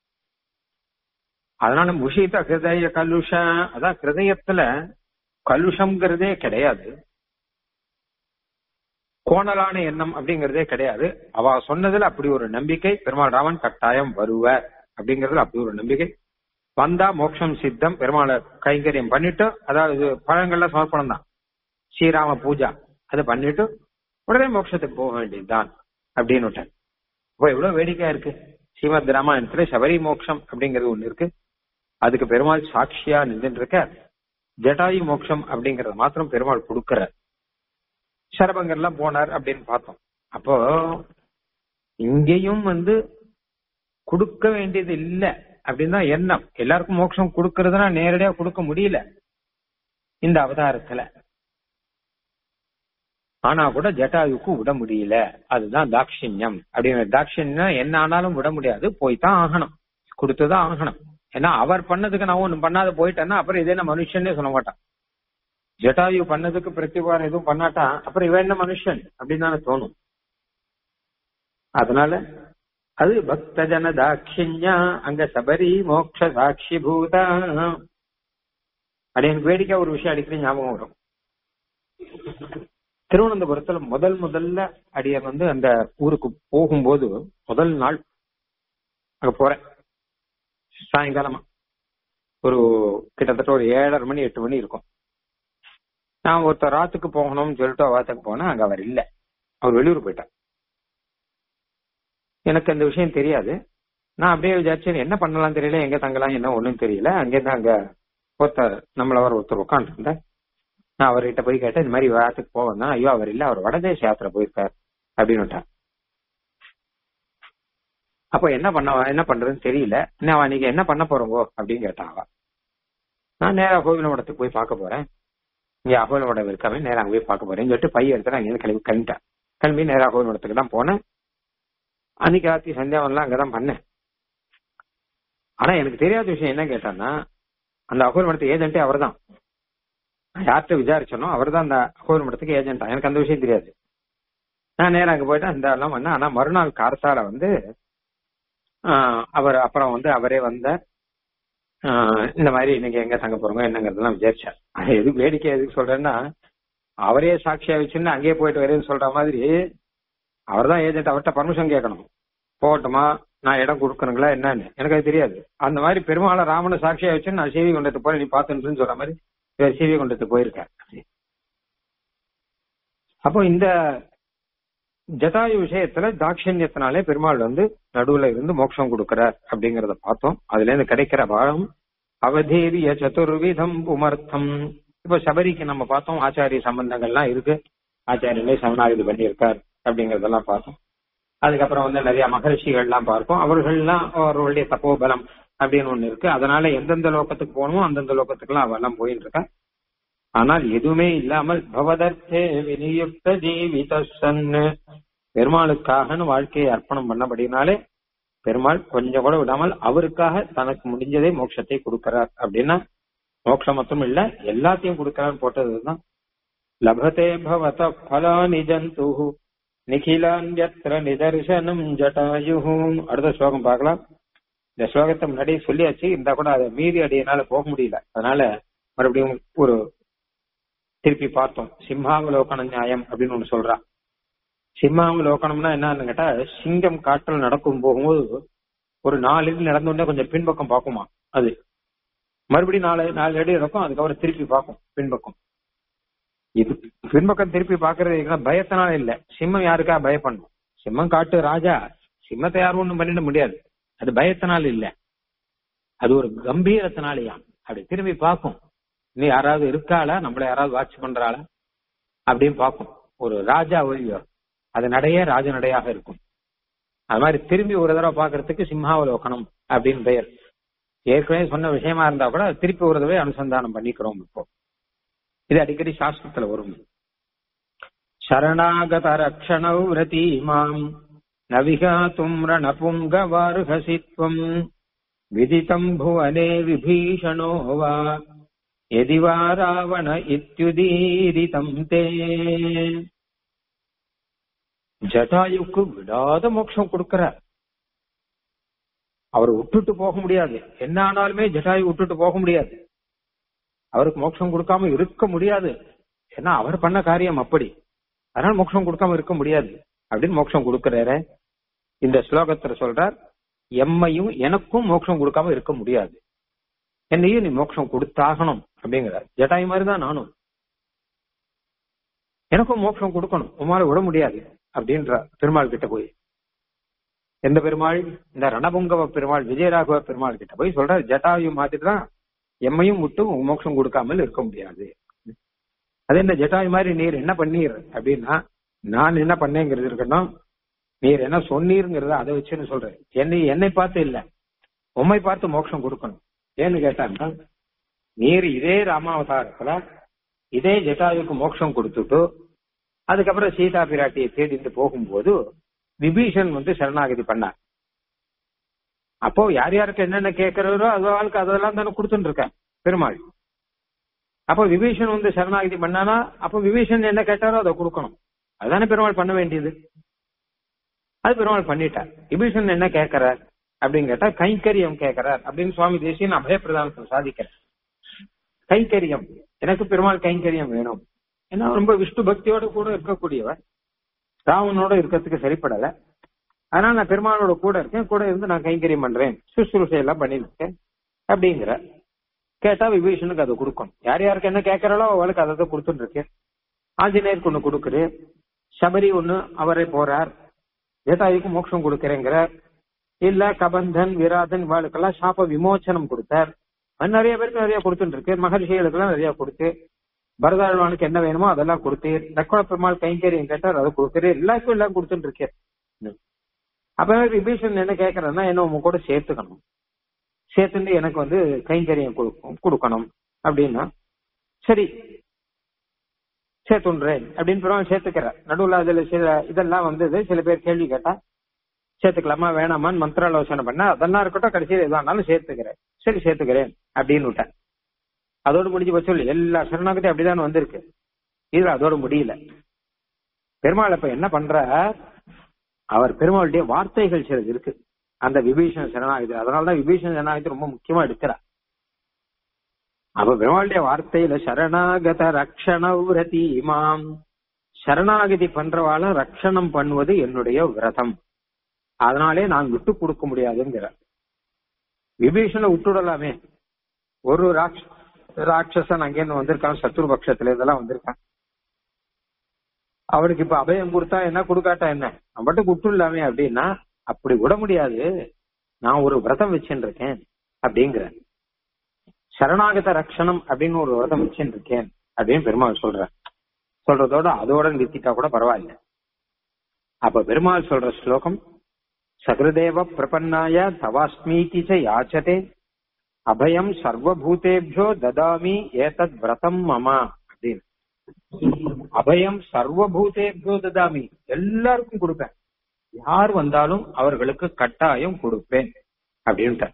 அதனால முஷித ஹிருதய கலுஷ அதான் ஹிருதயத்துல கலுஷம்ங்கிறதே கிடையாது கோணலான எண்ணம் அப்படிங்கறதே கிடையாது அவ சொன்னதுல அப்படி ஒரு நம்பிக்கை பெருமாள் ராமன் கட்டாயம் வருவார் அப்படிங்கறதுல அப்படி ஒரு நம்பிக்கை வந்தா மோட்சம் சித்தம் பெருமாளை கைங்கரியம் பண்ணிட்டு அதாவது பழங்கள்ல சமர்ப்பணம் தான் ஸ்ரீராம பூஜா அதை பண்ணிட்டு உடனே மோட்சத்துக்கு போக வேண்டியதுதான் அப்படின்னு விட்டார் இப்போ எவ்வளவு வேடிக்கையா இருக்கு ஸ்ரீமத் ராமாயணத்துல சபரி மோட்சம் அப்படிங்கிறது ஒண்ணு இருக்கு அதுக்கு பெருமாள் சாட்சியா நின்றுட்டு இருக்க ஜட்டாயு மோட்சம் அப்படிங்கறத மாத்திரம் பெருமாள் கொடுக்கிறார் சரபங்கர்லாம் போனார் அப்படின்னு பார்த்தோம் அப்போ இங்கேயும் வந்து கொடுக்க வேண்டியது இல்ல அப்படின்னு தான் எண்ணம் எல்லாருக்கும் மோட்சம் கொடுக்கறதுனா நேரடியா கொடுக்க முடியல இந்த அவதாரத்துல ஆனா கூட ஜட்டாயுக்கு விட முடியல அதுதான் தாட்சிண்யம் அப்படின்னு தாட்சிண்யம் என்ன ஆனாலும் விட முடியாது போய் தான் ஆகணும் கொடுத்துதான் ஆகணும் ஏன்னா அவர் பண்ணதுக்கு நான் ஒண்ணு பண்ணாத போயிட்டேன்னா அப்புறம் இதே என்ன மனுஷன்னே சொல்ல மாட்டான் ஜட்டாயு பண்ணதுக்கு பிரதிபாரம் எதுவும் பண்ணாட்டா அப்புறம் இவன் என்ன மனுஷன் அப்படின்னு தானே தோணும் அதனால அது பக்த ஜன தாட்சிண்யா அங்க சபரி மோக்ஷ சாட்சி பூதா அப்படி எனக்கு வேடிக்கை ஒரு விஷயம் அடிக்கடி ஞாபகம் வரும் திருவனந்தபுரத்துல முதல் முதல்ல அடியர் வந்து அந்த ஊருக்கு போகும்போது முதல் நாள் அங்க போறேன் சாயங்காலமா ஒரு கிட்டத்தட்ட ஒரு ஏழரை மணி எட்டு மணி இருக்கும் நான் ஒருத்தர் ராத்துக்கு போகணும்னு சொல்லிட்டு வாத்துக்கு போனேன் அங்க அவர் இல்ல அவர் வெளியூர் போயிட்டார் எனக்கு அந்த விஷயம் தெரியாது நான் அப்படியே விசாரிச்சேன் என்ன பண்ணலாம் தெரியல எங்க தங்கலாம் என்ன ஒண்ணும் தெரியல அங்கேருந்து அங்க ஒருத்தர் நம்மள அவர் ஒருத்தர் உட்காந்துருந்த நான் அவர்கிட்ட போய் கேட்டேன் இந்த மாதிரி வாரத்துக்கு போவேன் ஐயோ அவர் இல்ல அவர் வடதேச யாத்திரை போயிருக்கார் அப்படின்னு அப்போ என்ன பண்ண என்ன பண்றதுன்னு தெரியல நான் நீங்க என்ன பண்ண போறோங்கோ அப்படின்னு கேட்டான் அவ நான் நேரா கோவில் மடத்துக்கு போய் பார்க்க போறேன் இங்க அகோல் மடம் இருக்காம நேரா அங்க போய் பார்க்க போறேன்னு சொல்லிட்டு பைய எடுத்து அங்க கிளம்பி கிளம்பிட்டேன் கிளம்பி நேரா கோவில் மடத்துக்கு தான் போனேன் அன்னைக்கு ராத்திரி சந்தியாவன்லாம் அங்கதான் பண்ணேன் ஆனா எனக்கு தெரியாத விஷயம் என்ன கேட்டான்னா அந்த அகோல் மடத்து ஏஜென்ட்டே அவர் தான் யார்கிட்ட விசாரிச்சனோ அவர் தான் அந்த அகோல் மடத்துக்கு ஏஜென்டா எனக்கு அந்த விஷயம் தெரியாது நான் நேரம் அங்க போயிட்டேன் இந்த எல்லாம் பண்ணேன் ஆனா மறுநாள் கார்த்தால வந்து அவர் அப்புறம் வந்து அவரே வந்த இந்த மாதிரி இன்னைக்கு எங்க தங்க போறோங்க என்னங்கிறதெல்லாம் விசாரிச்சார் எதுக்கு வேடிக்கை எதுக்கு சொல்றேன்னா அவரே சாட்சியா வச்சுன்னு அங்கேயே போயிட்டு வரேன்னு சொல்ற மாதிரி அவர் தான் ஏஜென்ட் அவர்கிட்ட பர்மிஷன் கேட்கணும் போகட்டுமா நான் இடம் கொடுக்கணுங்களா என்னன்னு எனக்கு அது தெரியாது அந்த மாதிரி பெருமாளை ராமனை சாட்சியா வச்சு நான் சேவி கொண்டது போய் நீ பாத்துன்னு சொல்ற மாதிரி இவர் சேவி கொண்டது போயிருக்கார் அப்போ இந்த ஜட்டாயு விஷயத்துல தாட்சண்யத்தினாலே பெருமாள் வந்து நடுவுல இருந்து மோட்சம் கொடுக்கிறார் அப்படிங்கறத பார்த்தோம் அதுல இருந்து கிடைக்கிற பாடம் அவதேரிய சதுர்விதம் உமர்த்தம் இப்ப சபரிக்கு நம்ம பார்த்தோம் ஆச்சாரிய சம்பந்தங்கள்லாம் இருக்கு ஆச்சாரியனே சரணாகிதி பண்ணியிருக்கார் அப்படிங்கறதெல்லாம் பார்த்தோம் அதுக்கப்புறம் வந்து நிறைய மகரிஷிகள்லாம் பார்ப்போம் அவர்கள்லாம் அவர்களுடைய தப்போபலம் அப்படின்னு ஒண்ணு இருக்கு அதனால எந்தெந்த லோகத்துக்கு போகணுமோ அந்தந்த லோகத்துக்குலாம் அவெல்லாம் போயிட்டு இருக்கா ஆனால் எதுவுமே இல்லாமல் பவதர்த்தே விநியுக்த ஜீவித சன்னு பெருமாளுக்காகனு வாழ்க்கையை அர்ப்பணம் பண்ணபடினாலே பெருமாள் கொஞ்சம் கூட விடாமல் அவருக்காக தனக்கு முடிஞ்சதே மோட்சத்தை கொடுக்கிறார் அப்படின்னா மோட்சம் மட்டும் இல்ல எல்லாத்தையும் கொடுக்கிறார் போட்டதுதான் லபதே பவத பலானி ஜந்து நிகிலான்யத்ர நிதர்சனம் ஜட்டாயு அடுத்த ஸ்லோகம் பார்க்கலாம் இந்த ஸ்லோகத்தை முன்னாடி சொல்லியாச்சு இருந்தா கூட அதை மீறி அடியனால போக முடியல அதனால மறுபடியும் ஒரு திருப்பி பார்த்தோம் சிம்மாவலோகன நியாயம் அப்படின்னு ஒண்ணு சொல்றான் சிம்மாவலோகனம்னா என்னன்னு கேட்டா சிங்கம் காட்டில் நடக்கும் போகும்போது ஒரு நாலு அடி நடந்த உடனே கொஞ்சம் பின்பக்கம் பார்க்குமா அது மறுபடியும் நாலு நாலு அடி இருக்கும் அதுக்கப்புறம் திருப்பி பார்க்கும் பின்பக்கம் இது பின்பக்கம் திருப்பி பாக்குறது பயத்தினால இல்ல சிம்மம் யாருக்கா பயப்படணும் சிம்மம் காட்டு ராஜா சிம்மத்தை யாரும் ஒண்ணும் பண்ணிட முடியாது அது பயத்தினால இல்ல அது ஒரு கம்பீரத்தினாலயா அப்படி திரும்பி பார்க்கும் நீ யாராவது இருக்காளா நம்மள யாராவது வாட்ச் பண்றாளா அப்படின்னு பார்க்கும் ஒரு ராஜா ஒழியோ அது நடையே ராஜ நடையாக இருக்கும் அது மாதிரி திரும்பி ஒரு தடவை பாக்குறதுக்கு சிம்ஹாவலோகனம் அப்படின்னு பெயர் ஏற்கனவே சொன்ன விஷயமா இருந்தா கூட திருப்பி ஒரு தடவை அனுசந்தானம் பண்ணிக்கிறோம் இப்போ இது அடிக்கடி சாஸ்திரத்துல வரும் சரணாகத ரக்ஷணௌ ரதீமாம் நவிகாத்தும் ரணபுங்கவார்ஹசித்வம் விதிதம் புவனே விபீஷணோ வா எதி வா ராவண இத்யுதீரிதம் தே ஜட்டாயுக்கு விடாத மோட்சம் கொடுக்கிறார் அவர் விட்டுட்டு போக முடியாது என்ன ஆனாலுமே ஜட்டாயு விட்டுட்டு போக முடியாது அவருக்கு மோட்சம் கொடுக்காம இருக்க முடியாது ஏன்னா அவர் பண்ண காரியம் அப்படி அதனால மோட்சம் கொடுக்காம இருக்க முடியாது அப்படின்னு மோட்சம் கொடுக்கிறாரு இந்த ஸ்லோகத்துல சொல்றார் எம்மையும் எனக்கும் மோட்சம் கொடுக்காம இருக்க முடியாது என்னையும் நீ மோட்சம் கொடுத்தாகணும் அப்படிங்கிறார் ஜட்டாய் மாதிரிதான் நானும் எனக்கும் மோட்சம் கொடுக்கணும் உமால விட முடியாது அப்படின்ற பெருமாள் கிட்ட போய் எந்த பெருமாள் இந்த ரணபுங்கவ பெருமாள் விஜயராகவ பெருமாள் கிட்ட போய் சொல்ற ஜட்டாயு மாதிரி தான் எம்மையும் விட்டு மோட்சம் கொடுக்காமல் இருக்க முடியாது அது என்ன ஜட்டாயு மாதிரி நீர் என்ன பண்ணீர் அப்படின்னா நான் என்ன பண்ணேங்கிறது இருக்கட்டும் நீர் என்ன சொன்னீருங்கிறத அதை வச்சுன்னு சொல்றேன் என்னை என்னை பார்த்து இல்ல உண்மை பார்த்து மோட்சம் கொடுக்கணும் ஏன்னு கேட்டாங்கன்னா நீர் இதே ராமாவதாரத்துல இதே ஜட்டாயுக்கு மோட்சம் கொடுத்துட்டு அதுக்கப்புறம் சீதா பிராட்டியை தேடிட்டு போகும்போது விபீஷன் வந்து சரணாகதி பண்ணார் அப்போ யார் யாருக்கு என்னென்ன கேட்கிறாரோ அது ஆளுக்கு அதெல்லாம் தானே கொடுத்துட்டு இருக்கேன் பெருமாள் அப்போ விபீஷன் வந்து சரணாகதி பண்ணானா அப்போ விபீஷன் என்ன கேட்டாரோ அதை கொடுக்கணும் அதுதானே பெருமாள் பண்ண வேண்டியது அது பெருமாள் பண்ணிட்டார் விபீஷன் என்ன கேட்கிறார் அப்படின்னு கேட்டா கைங்கரியம் கேட்கிறார் அப்படின்னு சுவாமி தேசியன் அபயப்பிரதானத்தில் சாதிக்கிறார் கைங்கரியம் எனக்கு பெருமாள் கைங்கரியம் வேணும் ஏன்னா ரொம்ப விஷ்ணு பக்தியோட கூட இருக்கக்கூடியவர் ராவனோட இருக்கிறதுக்கு சரிப்படல அதனால நான் பெருமாளோட கூட இருக்கேன் கூட இருந்து நான் கைங்கரியம் பண்றேன் சுசுருசை எல்லாம் பண்ணிருக்கேன் அப்படிங்கிற கேட்டா விபீஷனுக்கு அதை கொடுக்கணும் யார் யாருக்கு என்ன கேட்கறாளோ அவளுக்கு அதை தான் கொடுத்துட்டு இருக்கேன் ஆஞ்சநேயருக்கு ஒண்ணு கொடுக்குறு சபரி ஒண்ணு அவரே போறார் ஜேதாயுக்கு மோட்சம் கொடுக்கிறேங்கிறார் இல்ல கபந்தன் விராதன் இவாளுக்கெல்லாம் சாப விமோச்சனம் கொடுத்தார் அது நிறைய பேருக்கு நிறைய கொடுத்துட்டு இருக்கு மகர்ஷிகளுக்கு எல்லாம் நிறைய கொடுத்து பரதாழ்வானுக்கு என்ன வேணுமோ அதெல்லாம் கொடுத்தீர் லக்ஷ்மண பெருமாள் கைங்கரியம் கேட்டார் அதை கொடுக்குறீர் எல்லாருக்கும் எல்லாம் கொடுத்துட்டு இருக்கேன் அப்ப விபீஷன் என்ன கேட்கறேன்னா என்ன உங்க கூட சேர்த்துக்கணும் சேர்த்துட்டு எனக்கு வந்து கைங்கரியம் கொடுக்கும் கொடுக்கணும் அப்படின்னா சரி சேர்த்துன்றேன் அப்படின்னு பெருமாள் சேர்த்துக்கிறார் நடுவில் அதுல சில இதெல்லாம் வந்தது சில பேர் கேள்வி கேட்டா சேர்த்துக்கலாமா வேணாமான்னு மந்திராலோசனை பண்ண அதெல்லாம் இருக்கட்டும் கடைசியில் எதானாலும் சேர்த்துக்கிறேன் சரி சேர்த்துக்கிறேன் அப்படின்னு விட்டேன் அதோடு முடிஞ்சு போச்சு சொல்லி எல்லா சரணாகத்தையும் அப்படிதான் வந்திருக்கு இதுல அதோட முடியல பெருமாள் இப்ப என்ன பண்ற அவர் பெருமாளுடைய வார்த்தைகள் சிலது இருக்கு அந்த விபீஷண சரணாகதி அதனாலதான் விபீஷண சரணாகதி ரொம்ப முக்கியமா எடுக்கிறார் அப்ப பெருமாளுடைய வார்த்தையில சரணாகத ரக்ஷண விரதி இமாம் சரணாகதி பண்றவாள ரக்ஷணம் பண்ணுவது என்னுடைய விரதம் அதனாலே நான் விட்டு கொடுக்க முடியாதுங்கிற விபீஷண விட்டுடலாமே ஒரு ராட்ச ராட்சசன் அங்கேருந்து வந்திருக்கான் சத்ரு பட்சத்துல இதெல்லாம் வந்திருக்கான் அவனுக்கு இப்ப அபயம் கொடுத்தா என்ன கொடுக்காட்டா என்ன அவன் மட்டும் விட்டுடலாமே அப்படின்னா அப்படி விட முடியாது நான் ஒரு விரதம் வச்சுட்டு இருக்கேன் அப்படிங்கிற சரணாகத ரக்ஷணம் அப்படின்னு ஒரு விரதம் வச்சுட்டு இருக்கேன் அப்படின்னு பெருமாள் சொல்ற சொல்றதோட அதோட நிறுத்திட்டா கூட பரவாயில்ல அப்ப பெருமாள் சொல்ற ஸ்லோகம் சகிருதேவ பிரபன்னாய தவாஸ்மீதி ச யாச்சதே அபயம் சர்வபூதேபியோ ததாமி ஏதத் விரதம் மமா அப்படின்னு அபயம் சர்வபூதேபியோ ததாமி எல்லாருக்கும் கொடுப்பேன் யார் வந்தாலும் அவர்களுக்கு கட்டாயம் கொடுப்பேன் அப்படின்ட்டு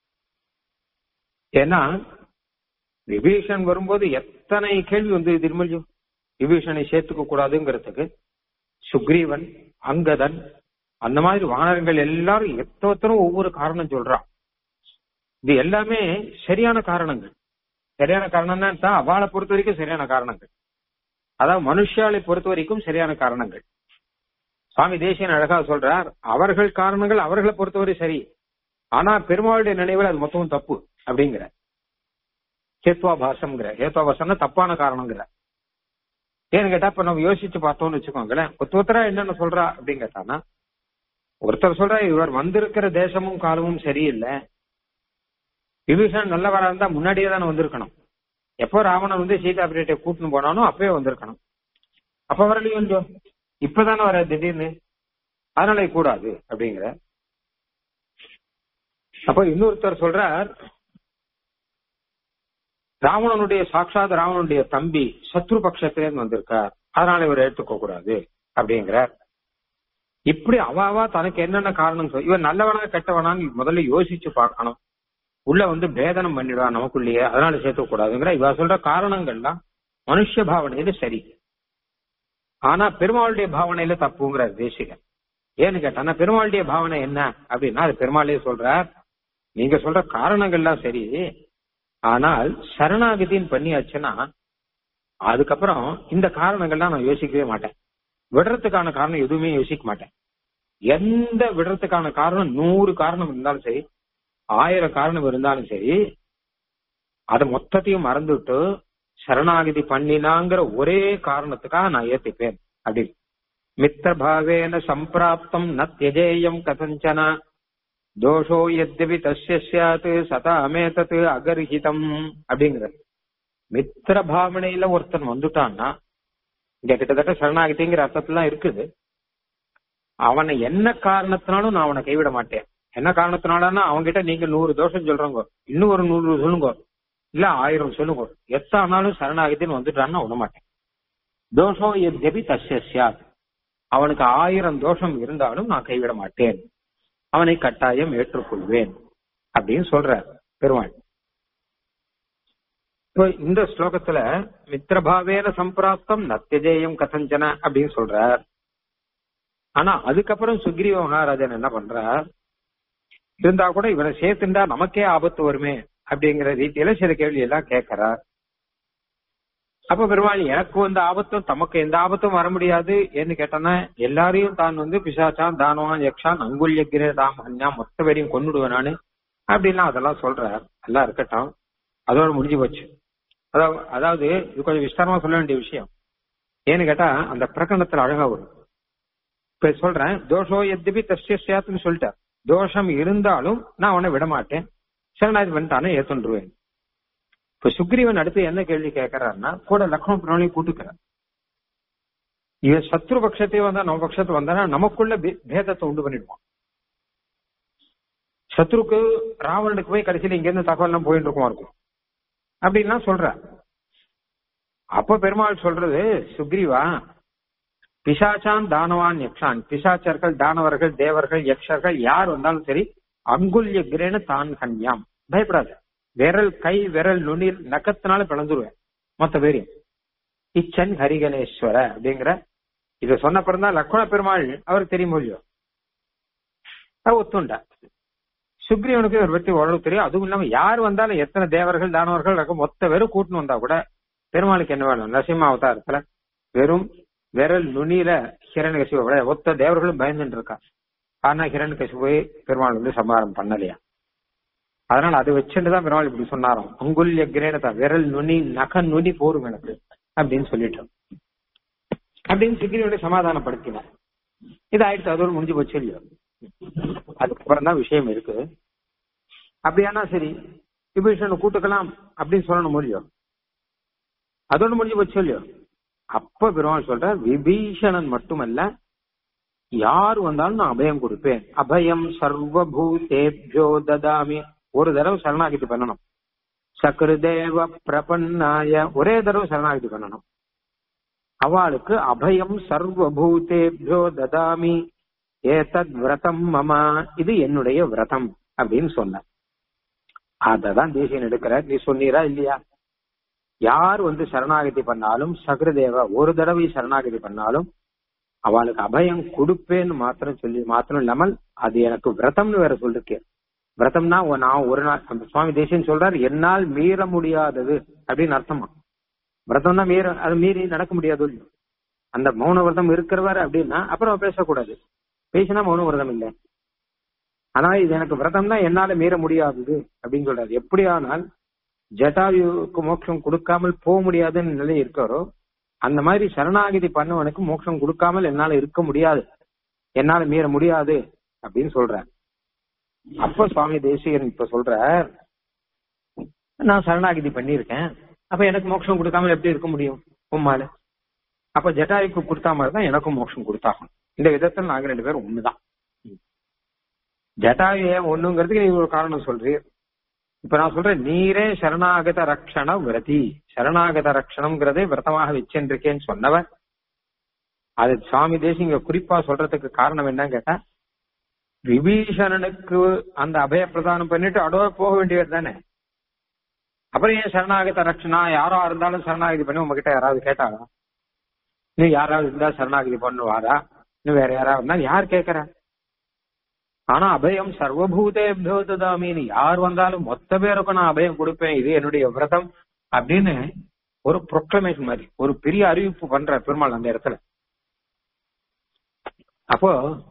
ஏன்னா விபீஷன் வரும்போது எத்தனை கேள்வி வந்து திருமல்ஜு விபீஷனை சேர்த்துக்க கூடாதுங்கிறதுக்கு சுக்ரீவன் அங்கதன் அந்த மாதிரி வானரங்கள் எல்லாரும் எத்தனை ஒவ்வொரு காரணம் சொல்றான் இது எல்லாமே சரியான காரணங்கள் சரியான காரணம்னா தான் அவளை பொறுத்த வரைக்கும் சரியான காரணங்கள் அதாவது மனுஷாலை பொறுத்த வரைக்கும் சரியான காரணங்கள் சுவாமி தேசியன் அழகா சொல்றார் அவர்கள் காரணங்கள் அவர்களை பொறுத்தவரை சரி ஆனா பெருமாளுடைய நினைவில் அது மொத்தமும் தப்பு அப்படிங்கிற ஹேத்வாபாசம்ங்கிற ஹேத்வாபாசம்னா தப்பான காரணங்கிற ஏன்னு கேட்டா இப்ப நம்ம யோசிச்சு பார்த்தோம்னு வச்சுக்கோங்களேன் ஒருத்தரா என்னென்ன சொல்றா அப்படின்னு கேட்டானா ஒருத்தர் சொல்றா இவர் வந்திருக்கிற தேசமும் காலமும் சரியில்லை விபீஷன் நல்லவரா இருந்தா முன்னாடியே தானே வந்திருக்கணும் எப்போ ராவணன் வந்து சீதா பிரியட்டை கூட்டின்னு போனானோ அப்பவே வந்திருக்கணும் அப்ப வரலையும் கொஞ்சம் இப்பதானே வர திடீர்னு அதனால கூடாது அப்படிங்கிற அப்ப இன்னொருத்தர் சொல்றார் ராவணனுடைய சாட்சாத் ராவணனுடைய தம்பி சத்ரு பட்சத்திலேருந்து வந்திருக்கார் அதனால இவர் எடுத்துக்க கூடாது அப்படிங்கிறார் இப்படி அவாவா தனக்கு என்னென்ன காரணம் சொல் இவன் நல்லவனா கெட்டவனான்னு முதல்ல யோசிச்சு பார்க்கணும் உள்ள வந்து பேதனம் பண்ணிடுவா நமக்குள்ளேயே அதனால சேர்த்துக்க கூடாதுங்கிற இவ சொல்ற காரணங்கள்லாம் மனுஷ பாவனையில சரி ஆனா பெருமாளுடைய பாவனையில தப்புங்கிறார் தேசிகன் ஏன்னு கேட்டானா பெருமாளுடைய பாவனை என்ன அப்படின்னா அது பெருமாளே சொல்றார் நீங்க சொல்ற காரணங்கள்லாம் சரி ஆனால் சரணாகதின்னு பண்ணியாச்சுன்னா அதுக்கப்புறம் இந்த காரணங்கள்லாம் நான் யோசிக்கவே மாட்டேன் விடுறதுக்கான காரணம் எதுவுமே யோசிக்க மாட்டேன் எந்த விடுறதுக்கான காரணம் நூறு காரணம் இருந்தாலும் சரி ஆயிரம் காரணம் இருந்தாலும் சரி அதை மொத்தத்தையும் மறந்துட்டு சரணாகதி பண்ணினாங்கிற ஒரே காரணத்துக்காக நான் ஏத்துப்பேன் அப்படி மித்திரபாவேன சம்பிராப்தம் ந தியஜேயம் கதஞ்சன தோஷோ எத்யபி தஸ்ய சியாத் சதாமேதத் அகர்ஹிதம் அப்படிங்கிற மித்திர பாவனையில ஒருத்தன் வந்துட்டான்னா இங்க கிட்டத்தட்ட சரணாகதிங்கிற அர்த்தத்துல இருக்குது அவனை என்ன காரணத்தினாலும் நான் அவனை கைவிட மாட்டேன் என்ன காரணத்தினாலன்னா அவன்கிட்ட நீங்க நூறு தோஷம் சொல்றவங்க இன்னும் ஒரு நூறு சொல்லுங்க இல்ல ஆயிரம் சொல்லுங்க எத்தானாலும் சரணாகத்தின்னு வந்துட்டான்னா விட மாட்டேன் தோஷம் எத்யபி தஸ்ய சியாத் அவனுக்கு ஆயிரம் தோஷம் இருந்தாலும் நான் கைவிட மாட்டேன் அவனை கட்டாயம் ஏற்றுக்கொள்வேன் அப்படின்னு சொல்றார் பெருமாள் இப்போ இந்த ஸ்லோகத்துல மித்திரபாவேன சம்பிராப்தம் நத்தியஜேயம் கதஞ்சன அப்படின்னு சொல்றார் ஆனா அதுக்கப்புறம் சுக்ரீவ மகாராஜன் என்ன பண்றார் இருந்தா கூட இவனை சேர்த்துண்டா நமக்கே ஆபத்து வருமே அப்படிங்கிற ரீதியில சில கேள்வி எல்லாம் கேட்கிறார் அப்ப பெருமாள் எனக்கு வந்த ஆபத்தும் தமக்கு எந்த ஆபத்தும் வர முடியாது ஏன்னு கேட்டோன்னா எல்லாரையும் தான் வந்து பிசாச்சான் தானவான் யக்ஷான் அங்குல்யக்கிரே ராமன்யா மொத்த பேரையும் கொண்டுடுவேன் நானு அப்படின்லாம் அதெல்லாம் சொல்றார் எல்லாம் இருக்கட்டும் அதோட முடிஞ்சு போச்சு அதாவது அதாவது இது கொஞ்சம் விஸ்தாரமா சொல்ல வேண்டிய விஷயம் ஏன்னு கேட்டா அந்த பிரகடனத்துல அழகா வரும் இப்ப சொல்றேன் தோஷோ எத்திபி தஸ்ய சியாத்துன்னு சொல்லிட்டார் தோஷம் இருந்தாலும் நான் அவனை விட மாட்டேன் சரணாதி பண்ணிட்டானே ஏத்துண்டுருவேன் இப்ப சுக்ரீவன் அடுத்து என்ன கேள்வி கேட்கறாருன்னா கூட லக்ஷ்மண பிராணியை கூட்டுக்கிறார் இவன் சத்ரு பட்சத்தை வந்தா நம்ம பட்சத்தை வந்தா நமக்குள்ள பே- பேதத்தை உண்டு பண்ணிடுவான் சத்ருக்கு ராவணனுக்கு போய் கடைசியில இங்க இருந்து தகவல் எல்லாம் போயிட்டு இருக்குமா இருக்கும் அப்படின்லாம் சொல்ற அப்ப பெருமாள் சொல்றது சுக்ரீவா பிசாச்சான் தானவான் யக்ஷான் பிசாச்சர்கள் தானவர்கள் தேவர்கள் யக்ஷர்கள் யார் வந்தாலும் சரி அங்குல்ய கிரேன தான் கன்யாம் பயப்படாத விரல் கை விரல் நுனில் நக்கத்தினால பிளந்துருவேன் மொத்த பேரையும் இச்சன் ஹரிகணேஸ்வர அப்படிங்கிற இத சொன்னப்பறம் தான் லக்ஷ்மண பெருமாள் அவருக்கு தெரியும் இல்லையோ அது ஒத்துண்டா சுக்ரீவனுக்கு இவர் பத்தி ஓரளவு தெரியும் அதுவும் இல்லாம யார் வந்தாலும் எத்தனை தேவர்கள் தானவர்கள் இருக்கும் மொத்த பேரும் கூட்டின்னு வந்தா கூட பெருமாளுக்கு என்ன வேணும் நரசிம்ம அவதாரத்துல வெறும் விரல் நுனியில ஹிரண் கசிப ஒத்த தேவர்களும் பயந்துட்டு இருக்கா ஆனா ஹிரண் கசிபுவை பெருமாள் வந்து சமாரம் பண்ணலையா அதனால அதை வச்சுட்டு தான் பெருமாள் இப்படி சொன்னாராம் அங்குல்ய கிரேனதா விரல் நுனி நக நுனி போரும் எனக்கு அப்படின்னு சொல்லிட்டோம் அப்படின்னு சுக்ரீவனை சமாதானப்படுத்தினார் இது ஆயிடுச்சு அதோடு முடிஞ்சு போச்சு இல்லையோ அதுக்கப்புறம் தான் விஷயம் இருக்கு அப்படியானா சரி விபீஷனை கூட்டுக்கலாம் அப்படின்னு சொல்லணும் முடியும் அதோடு முடிஞ்சு போச்சு இல்லையோ அப்ப பெருமாள் சொல்ற விபீஷணன் மட்டுமல்ல யார் வந்தாலும் நான் அபயம் கொடுப்பேன் அபயம் சர்வபூதேபியோ ததாமி ஒரு தடவை சரணாகிதி பண்ணணும் சக்ருதேவ பிரபன்னாய ஒரே தடவை சரணாகிதி பண்ணணும் அவளுக்கு அபயம் சர்வபூதேபியோ ததாமி ஏதத் விரதம் மம இது என்னுடைய விரதம் அப்படின்னு சொன்ன அததான் தேசியன் எடுக்கிற நீ சொன்னீரா இல்லையா யார் வந்து சரணாகதி பண்ணாலும் சகரதேவ ஒரு தடவை சரணாகதி பண்ணாலும் அவளுக்கு அபயம் கொடுப்பேன்னு மாத்திரம் சொல்லி மாத்திரம் இல்லாமல் அது எனக்கு விரதம்னு வேற சொல்லிருக்கேன் விரதம்னா ஒ- நான் ஒரு நாள் அந்த சுவாமி தேசியன் சொல்றாரு என்னால் மீற முடியாதது அப்படின்னு அர்த்தமா விரதம்னா மீற அது மீறி நடக்க முடியாது இல்லையோ. அந்த மௌன விரதம் இருக்கிறவர் அப்படின்னா அப்புறம் பேசக்கூடாது பேசினா மௌன விரதம் இல்லை ஆனா இது எனக்கு விரதம் தான் என்னால மீற முடியாதது அப்படின்னு சொல்றாரு எப்படியானால் ஜட்டாயுக்கு மோட்சம் கொடுக்காமல் போக முடியாதுன்னு நிலை இருக்காரோ அந்த மாதிரி சரணாகிதி பண்ணவனுக்கு மோட்சம் கொடுக்காமல் என்னால இருக்க முடியாது என்னால மீற முடியாது அப்படின்னு சொல்றார் அப்ப சுவாமி தேசிகன் இப்ப சொல்ற நான் சரணாகிதி பண்ணியிருக்கேன் அப்ப எனக்கு மோட்சம் கொடுக்காமல் எப்படி இருக்க முடியும் உம்மால அப்ப ஜட்டாயுக்கு கொடுத்தா மாதிரி தான் எனக்கும் மோட்சம் கொடுத்தாகணும் இந்த விதத்துல நாங்க ரெண்டு பேரும் ஒண்ணுதான் ஜட்டாயு ஏன் ஒண்ணுங்கிறதுக்கு நீ ஒரு காரணம் சொல்றீர் இப்ப நான் சொல்றேன் நீரே சரணாகத ரக்ஷண விரதி சரணாகத ரக்ஷணம்ங்கிறதே விரதமாக வச்சிருக்கேன்னு சொன்னவர் அது சுவாமி தேசிங்க குறிப்பா சொல்றதுக்கு காரணம் என்னன்னு கேட்டா விபீஷணனுக்கு அந்த அபய பிரதானம் பண்ணிட்டு அடோட போக வேண்டியது தானே அப்புறம் ஏன் சரணாகத ரக்ஷணா யாரா இருந்தாலும் சரணாகதி பண்ணி உங்ககிட்ட யாராவது கேட்டாரா நீ யாராவது இருந்தா சரணாகதி பண்ணுவாரா இன்னும் வேற யாராவது இருந்தா யார் கேட்கறா ஆனா அபயம் சர்வபூதேபியோ ததாமின்னு யார் வந்தாலும் மொத்த பேருக்கும் நான் அபயம் கொடுப்பேன் இது என்னுடைய விரதம் அப்படின்னு ஒரு ப்ரொக்ளமேஷன் மாதிரி ஒரு பெரிய அறிவிப்பு பண்ற பெருமாள் அந்த இடத்துல அப்போ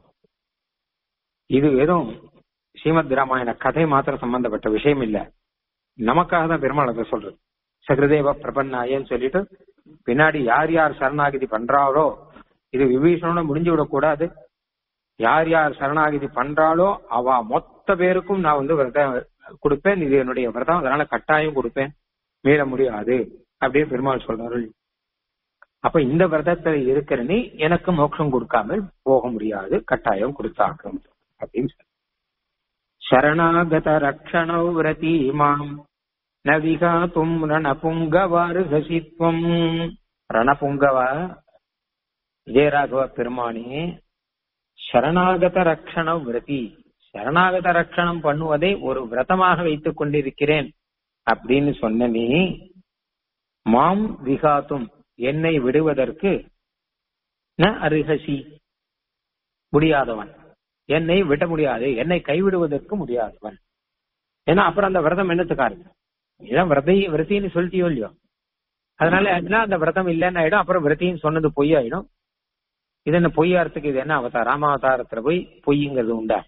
இது வெறும் ஸ்ரீமத் ராமாயண கதை மாத்திரம் சம்பந்தப்பட்ட விஷயம் இல்ல நமக்காக தான் பெருமாள் அதை சொல்றது சகிருதேவ பிரபன்னாயன்னு சொல்லிட்டு பின்னாடி யார் யார் சரணாகிதி பண்றாளோ இது விபீஷணோட முடிஞ்சு விடக்கூடாது யார் யார் சரணாகிதி பண்றாளோ அவ மொத்த பேருக்கும் நான் வந்து விரதம் கொடுப்பேன் இது என்னுடைய விரதம் அதனால கட்டாயம் கொடுப்பேன் மீள முடியாது அப்படின்னு பெருமாள் சொல்றாரு அப்ப இந்த விரதத்துல இருக்கிற நீ எனக்கு மோட்சம் கொடுக்காமல் போக முடியாது கட்டாயம் கொடுத்தாகும் அப்படின்னு சொல்ற. சரணாகத ரக்ஷணோ விரதி மாம் நவிகாத்தும் ரணபுங்கவாருகசித்வம் ரணபுங்கவ விஜயராகவ பெருமானே சரணாகத ரக்ஷண விரதி சரணாகத ரக்ஷணம் பண்ணுவதை ஒரு விரதமாக வைத்துக் கொண்டிருக்கிறேன் அப்படின்னு சொன்ன நீ மாம் விகாத்தும் என்னை விடுவதற்கு ந அருகசி முடியாதவன் என்னை விட முடியாது என்னை கைவிடுவதற்கு முடியாதவன் ஏன்னா அப்புறம் அந்த விரதம் என்னத்துக்காரு இதான் விரதை விரத்தின்னு சொல்லிட்டியோ இல்லையோ அதனால என்ன அந்த விரதம் இல்லைன்னு ஆயிடும் அப்புறம் விரத்தின்னு சொன்னது பொய் ஆயிடும் இது என்ன பொய்யாரத்துக்கு இது என்ன அவதாரம் ராமாவதாரத்துல போய் பொய்ங்கிறது உண்டா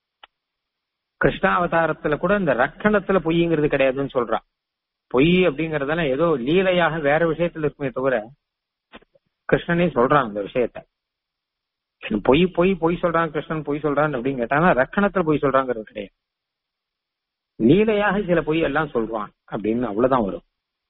கிருஷ்ணாவதாரத்துல கூட இந்த ரக்கணத்துல பொய்ங்கிறது கிடையாதுன்னு சொல்றான் பொய் அப்படிங்கறதெல்லாம் ஏதோ லீலையாக வேற விஷயத்துல இருக்குமே தவிர கிருஷ்ணனே சொல்றான் அந்த விஷயத்த பொய் பொய் பொய் சொல்றான் கிருஷ்ணன் பொய் சொல்றான் அப்படின்னு கேட்டாங்கன்னா ரக்கணத்துல பொய் சொல்றாங்கிறது கிடையாது லீலையாக சில பொய் எல்லாம் சொல்றான் அப்படின்னு அவ்வளவுதான் வரும்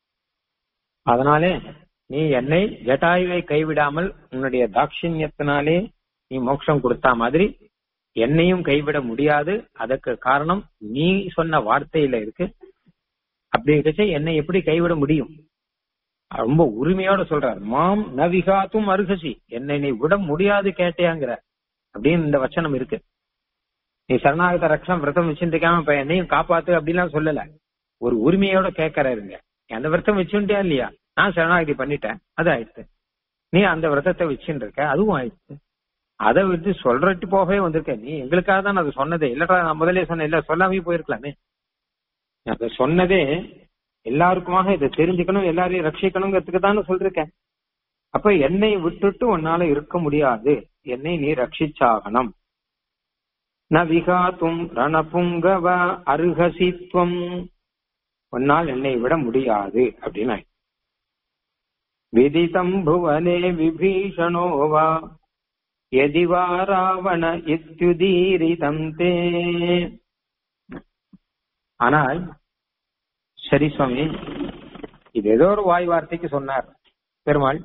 அதனாலே நீ என்னை ஜட்டாயுவை கைவிடாமல் உன்னுடைய தாட்சிணியத்தினாலே நீ மோட்சம் கொடுத்தா மாதிரி என்னையும் கைவிட முடியாது அதற்கு காரணம் நீ சொன்ன வார்த்தையில இருக்கு அப்படி இருக்கச்ச என்னை எப்படி கைவிட முடியும் ரொம்ப உரிமையோட சொல்றார் மாம் நவிகாத்தும் அருகசி என்னை நீ விட முடியாது கேட்டியாங்கிற அப்படின்னு இந்த வச்சனம் இருக்கு நீ சரணாகத ரக்ஷம் விரதம் வச்சிருக்காம இப்ப என்னையும் காப்பாத்து அப்படிலாம் சொல்லல ஒரு உரிமையோட கேட்கறாருங்க அந்த விரதம் வச்சுட்டியா இல்லையா நான் சரணாகதி பண்ணிட்டேன் அது ஆயிடுச்சு நீ அந்த விரதத்தை வச்சுட்டு இருக்க அதுவும் ஆயிடுச்சு அதை வந்து சொல்றட்டு போகவே வந்திருக்க நீ எங்களுக்காக தான் அது சொன்னதே இல்லடா நான் முதலே சொன்னேன் இல்ல சொல்லாமே போயிருக்கலாமே அதை சொன்னதே எல்லாருக்குமாக இதை தெரிஞ்சுக்கணும் எல்லாரையும் ரட்சிக்கணுங்கிறதுக்கு தானே சொல்லிருக்கேன் அப்ப என்னை விட்டுட்டு உன்னால இருக்க முடியாது என்னை நீ ரட்சிச்சாகணும் ந விகாத்தும் ரணபுங்கவ அருகசித்வம் உன்னால் என்னை விட முடியாது அப்படின்னு விதிதம் புவனே விபீஷணோ வா எதி வா ராவண இத்யுதீரிதம் தே ஆனால் சரி சுவாமி இது ஏதோ ஒரு வாய் வார்த்தைக்கு சொன்னார் பெருமாள்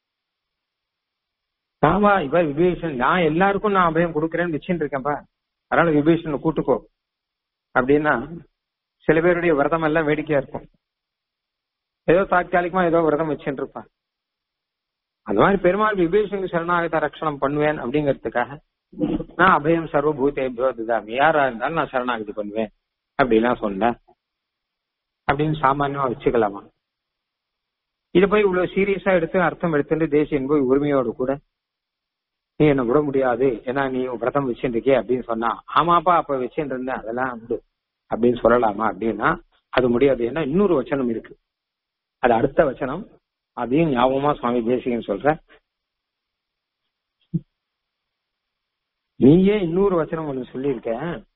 ஆமா இவ விபீஷன் நான் எல்லாருக்கும் நான் அபயம் கொடுக்கறேன்னு வச்சுட்டு இருக்கேன்ப்பா அதனால விபீஷனை கூட்டுக்கோ அப்படின்னா சில பேருடைய விரதம் எல்லாம் வேடிக்கையா இருக்கும் ஏதோ தாற்காலிகமா ஏதோ விரதம் வச்சுட்டு இருப்பான் அந்த மாதிரி பெருமாள் விபீஷனுக்கு சரணாகத ரட்சணம் பண்ணுவேன் அப்படிங்கிறதுக்காக நான் அபயம் சர்வபூதேபியோ துதாமி யாரா இருந்தாலும் நான் சரணாகதி பண்ணுவேன் அப்படிலாம் சொன்னேன் அப்படின்னு சாமானியமா வச்சுக்கலாமா இத போய் இவ்வளவு சீரியஸா எடுத்து அர்த்தம் எடுத்துட்டு தேசியன் போய் உரிமையோடு கூட நீ என்ன விட முடியாது ஏன்னா நீ விரதம் வச்சுருக்கே அப்படின்னு சொன்னா ஆமாப்பா அப்ப வச்சுட்டு இருந்தேன் அதெல்லாம் உண்டு அப்படின்னு சொல்லலாமா அப்படின்னா அது முடியாது ஏன்னா இன்னொரு வச்சனம் இருக்கு அது அடுத்த வச்சனம் அதையும் ஞாபகமா சுவாமி தேசிகன் சொல்ற நீயே இன்னொரு வச்சனம் ஒண்ணு சொல்லியிருக்க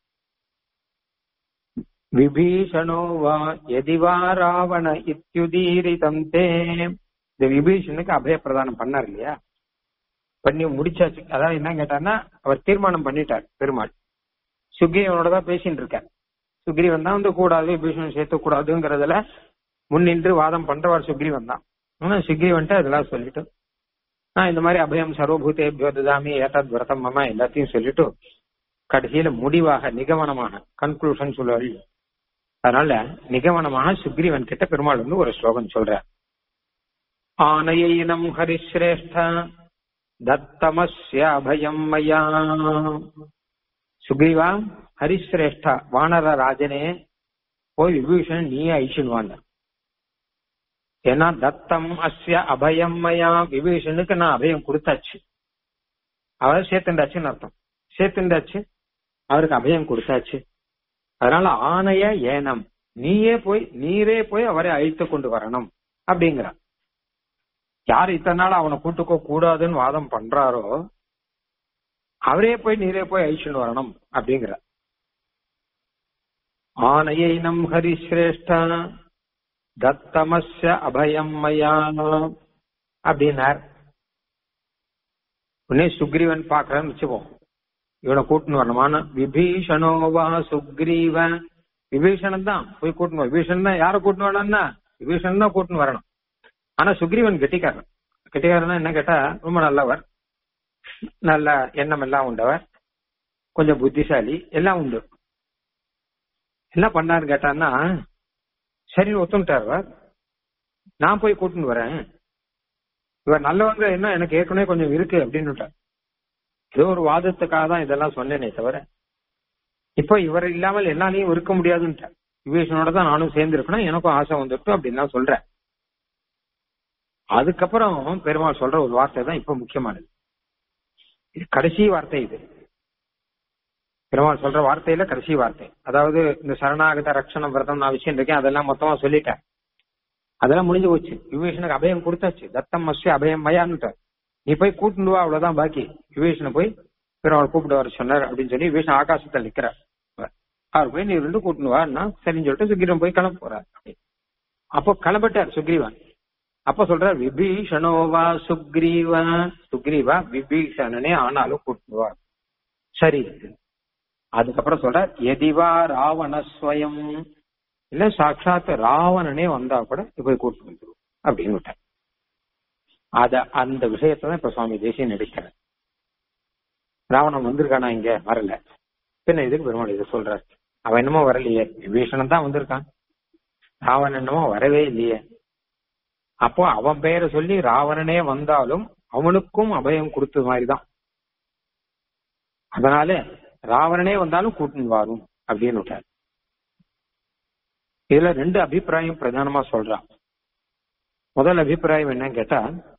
விபீஷணோ வா எதிவா ராவண இத்யுதீரிதம் தே இந்த விபீஷனுக்கு அபய பிரதானம் பண்ணார் இல்லையா பண்ணி முடிச்சாச்சு அதாவது என்ன கேட்டார்னா அவர் தீர்மானம் பண்ணிட்டார் பெருமாள் சுக்ரீவனோட தான் பேசிட்டு இருக்கார் சுக்ரீவன் தான் வந்து கூடாது விபீஷணன் சேர்த்து கூடாதுங்கிறதுல முன்னின்று வாதம் பண்றவர் சுக்ரீவன் தான் ஆனா சுக்ரீவன்ட்டு அதெல்லாம் சொல்லிட்டு நான் இந்த மாதிரி அபயம் சர்வபூதேபியோ ததாமி ஏட்டாத் விரதம் மமா எல்லாத்தையும் சொல்லிட்டு கடைசியில முடிவாக நிகமனமாக கன்க்ளூஷன் சொல்லுவாள் அதனால நிகமனமாக சுக்ரீவன் கிட்ட பெருமாள் வந்து ஒரு ஸ்லோகம் சொல்ற ஆனையினம் ஹரிஸ்ரேஷ்ட தத்தமஸ்ய அபயம் மயா சுக்ரீவா ஹரிஸ்ரேஷ்டா வானர ராஜனே போய் விபீஷன் நீயே அழிச்சுடுவாங்க ஏன்னா தத்தம் அஸ்ய அபயம் மயா விபீஷனுக்கு நான் அபயம் கொடுத்தாச்சு அவர் சேர்த்துண்டாச்சுன்னு அர்த்தம் சேர்த்துண்டாச்சு அவருக்கு அபயம் கொடுத்தாச்சு அதனால ஆணைய ஏனம் நீயே போய் நீரே போய் அவரை அழித்து கொண்டு வரணும் அப்படிங்கிறார் யார் இத்தனை நாள் அவனை கூட்டுக்கோ கூடாதுன்னு வாதம் பண்றாரோ அவரே போய் நீரே போய் ஐஷன் வரணும் அப்படிங்கிற ஆனையை நம் ஹரிஸ்ரேஷ்டா தத்தமஸ்ய அபயம் மயா அப்படின்னார் உடனே சுக்ரீவன் பாக்குறேன்னு வச்சுப்போம் இவனை கூட்டின்னு வரணுமான விபீஷணோவா சுக்ரீவ விபீஷணன் தான் போய் கூட்டணும் விபீஷன் தான் யாரை கூட்டின்னு வரணும்னா விபீஷன் தான் கூட்டின்னு வரணும் ஆனா சுக்ரீவன் கெட்டிக்காரன் கெட்டிக்காரன்னா என்ன கேட்டா ரொம்ப நல்லவர் நல்ல எண்ணம் எல்லாம் உண்டவர் கொஞ்சம் புத்திசாலி எல்லாம் உண்டு என்ன பண்ணாருன்னு கேட்டான்னா சரி ஒத்துட்டார் அவர் நான் போய் கூட்டின்னு வரேன் இவர் நல்லவங்க என்ன எனக்கு ஏற்கனவே கொஞ்சம் இருக்கு அப்படின்னு ஏதோ ஒரு வாதத்துக்காக தான் இதெல்லாம் சொன்னேனே தவிர இப்போ இவர் இல்லாமல் என்னாலையும் இருக்க முடியாதுன்ட்டார் விவேஷனோட தான் நானும் சேர்ந்து இருக்கணும் எனக்கும் ஆசை வந்துட்டு அப்படின்னு தான் சொல்றேன் அதுக்கப்புறம் பெருமாள் சொல்ற ஒரு வார்த்தை தான் இப்ப முக்கியமானது இது கடைசி வார்த்தை இது பெருமாள் சொல்ற வார்த்தையில கடைசி வார்த்தை அதாவது இந்த சரணாகத ரட்சண விரதம் நான் விஷயம் இருக்கேன் அதெல்லாம் மொத்தமா சொல்லிட்டேன் அதெல்லாம் முடிஞ்சு போச்சு விவேஷனுக்கு அபயம் கொடுத்தாச்சு தத்தம் மஸ்ய அபயம் மயான்னுட்ட நீ போய் கூட்டிட்டு வா அவ்வளவுதான் பாக்கி விவேஷனை போய் பெருமாள் கூப்பிட்டு வர சொன்னார் அப்படின்னு சொல்லி விவேஷன் ஆகாசத்தில் நிக்கிறார் அவர் போய் நீ ரெண்டு கூட்டிட்டு வான்னா சரின்னு சொல்லிட்டு சுக்ரீவன் போய் கிளம்ப போறார் அப்போ கிளம்பிட்டார் சுக்ரீவன் அப்ப சொல்ற விபீஷணோவா சுக்ரீவ சுக்ரீவா விபீஷணனே ஆனாலும் கூட்டுவா சரி அதுக்கப்புறம் சொல்ற எதிவா ராவண ஸ்வயம் இல்ல சாட்சாத் ராவணனே வந்தா கூட போய் கூட்டு வந்துடும் அப்படின்னு விட்டார் அத அந்த விஷயத்தை தான் இப்ப சுவாமி தேசியம் நடிக்கிறார் ராவணன் வந்திருக்கானா இங்க வரல பின்ன இதுக்கு பெருமாள் இதை சொல்றாரு அவன் என்னமோ வரலையே விபீஷணன் தான் வந்திருக்கான் ராவணன் என்னமோ வரவே இல்லையே அப்போ அவன் பெயரை சொல்லி ராவணனே வந்தாலும் அவனுக்கும் அபயம் கொடுத்தது மாதிரிதான் அதனால ராவணனே வந்தாலும் கூட்டின்னு வரும் அப்படின்னு விட்டார் இதுல ரெண்டு அபிப்பிராயம் பிரதானமா சொல்றான் முதல் அபிப்பிராயம் என்னன்னு கேட்டா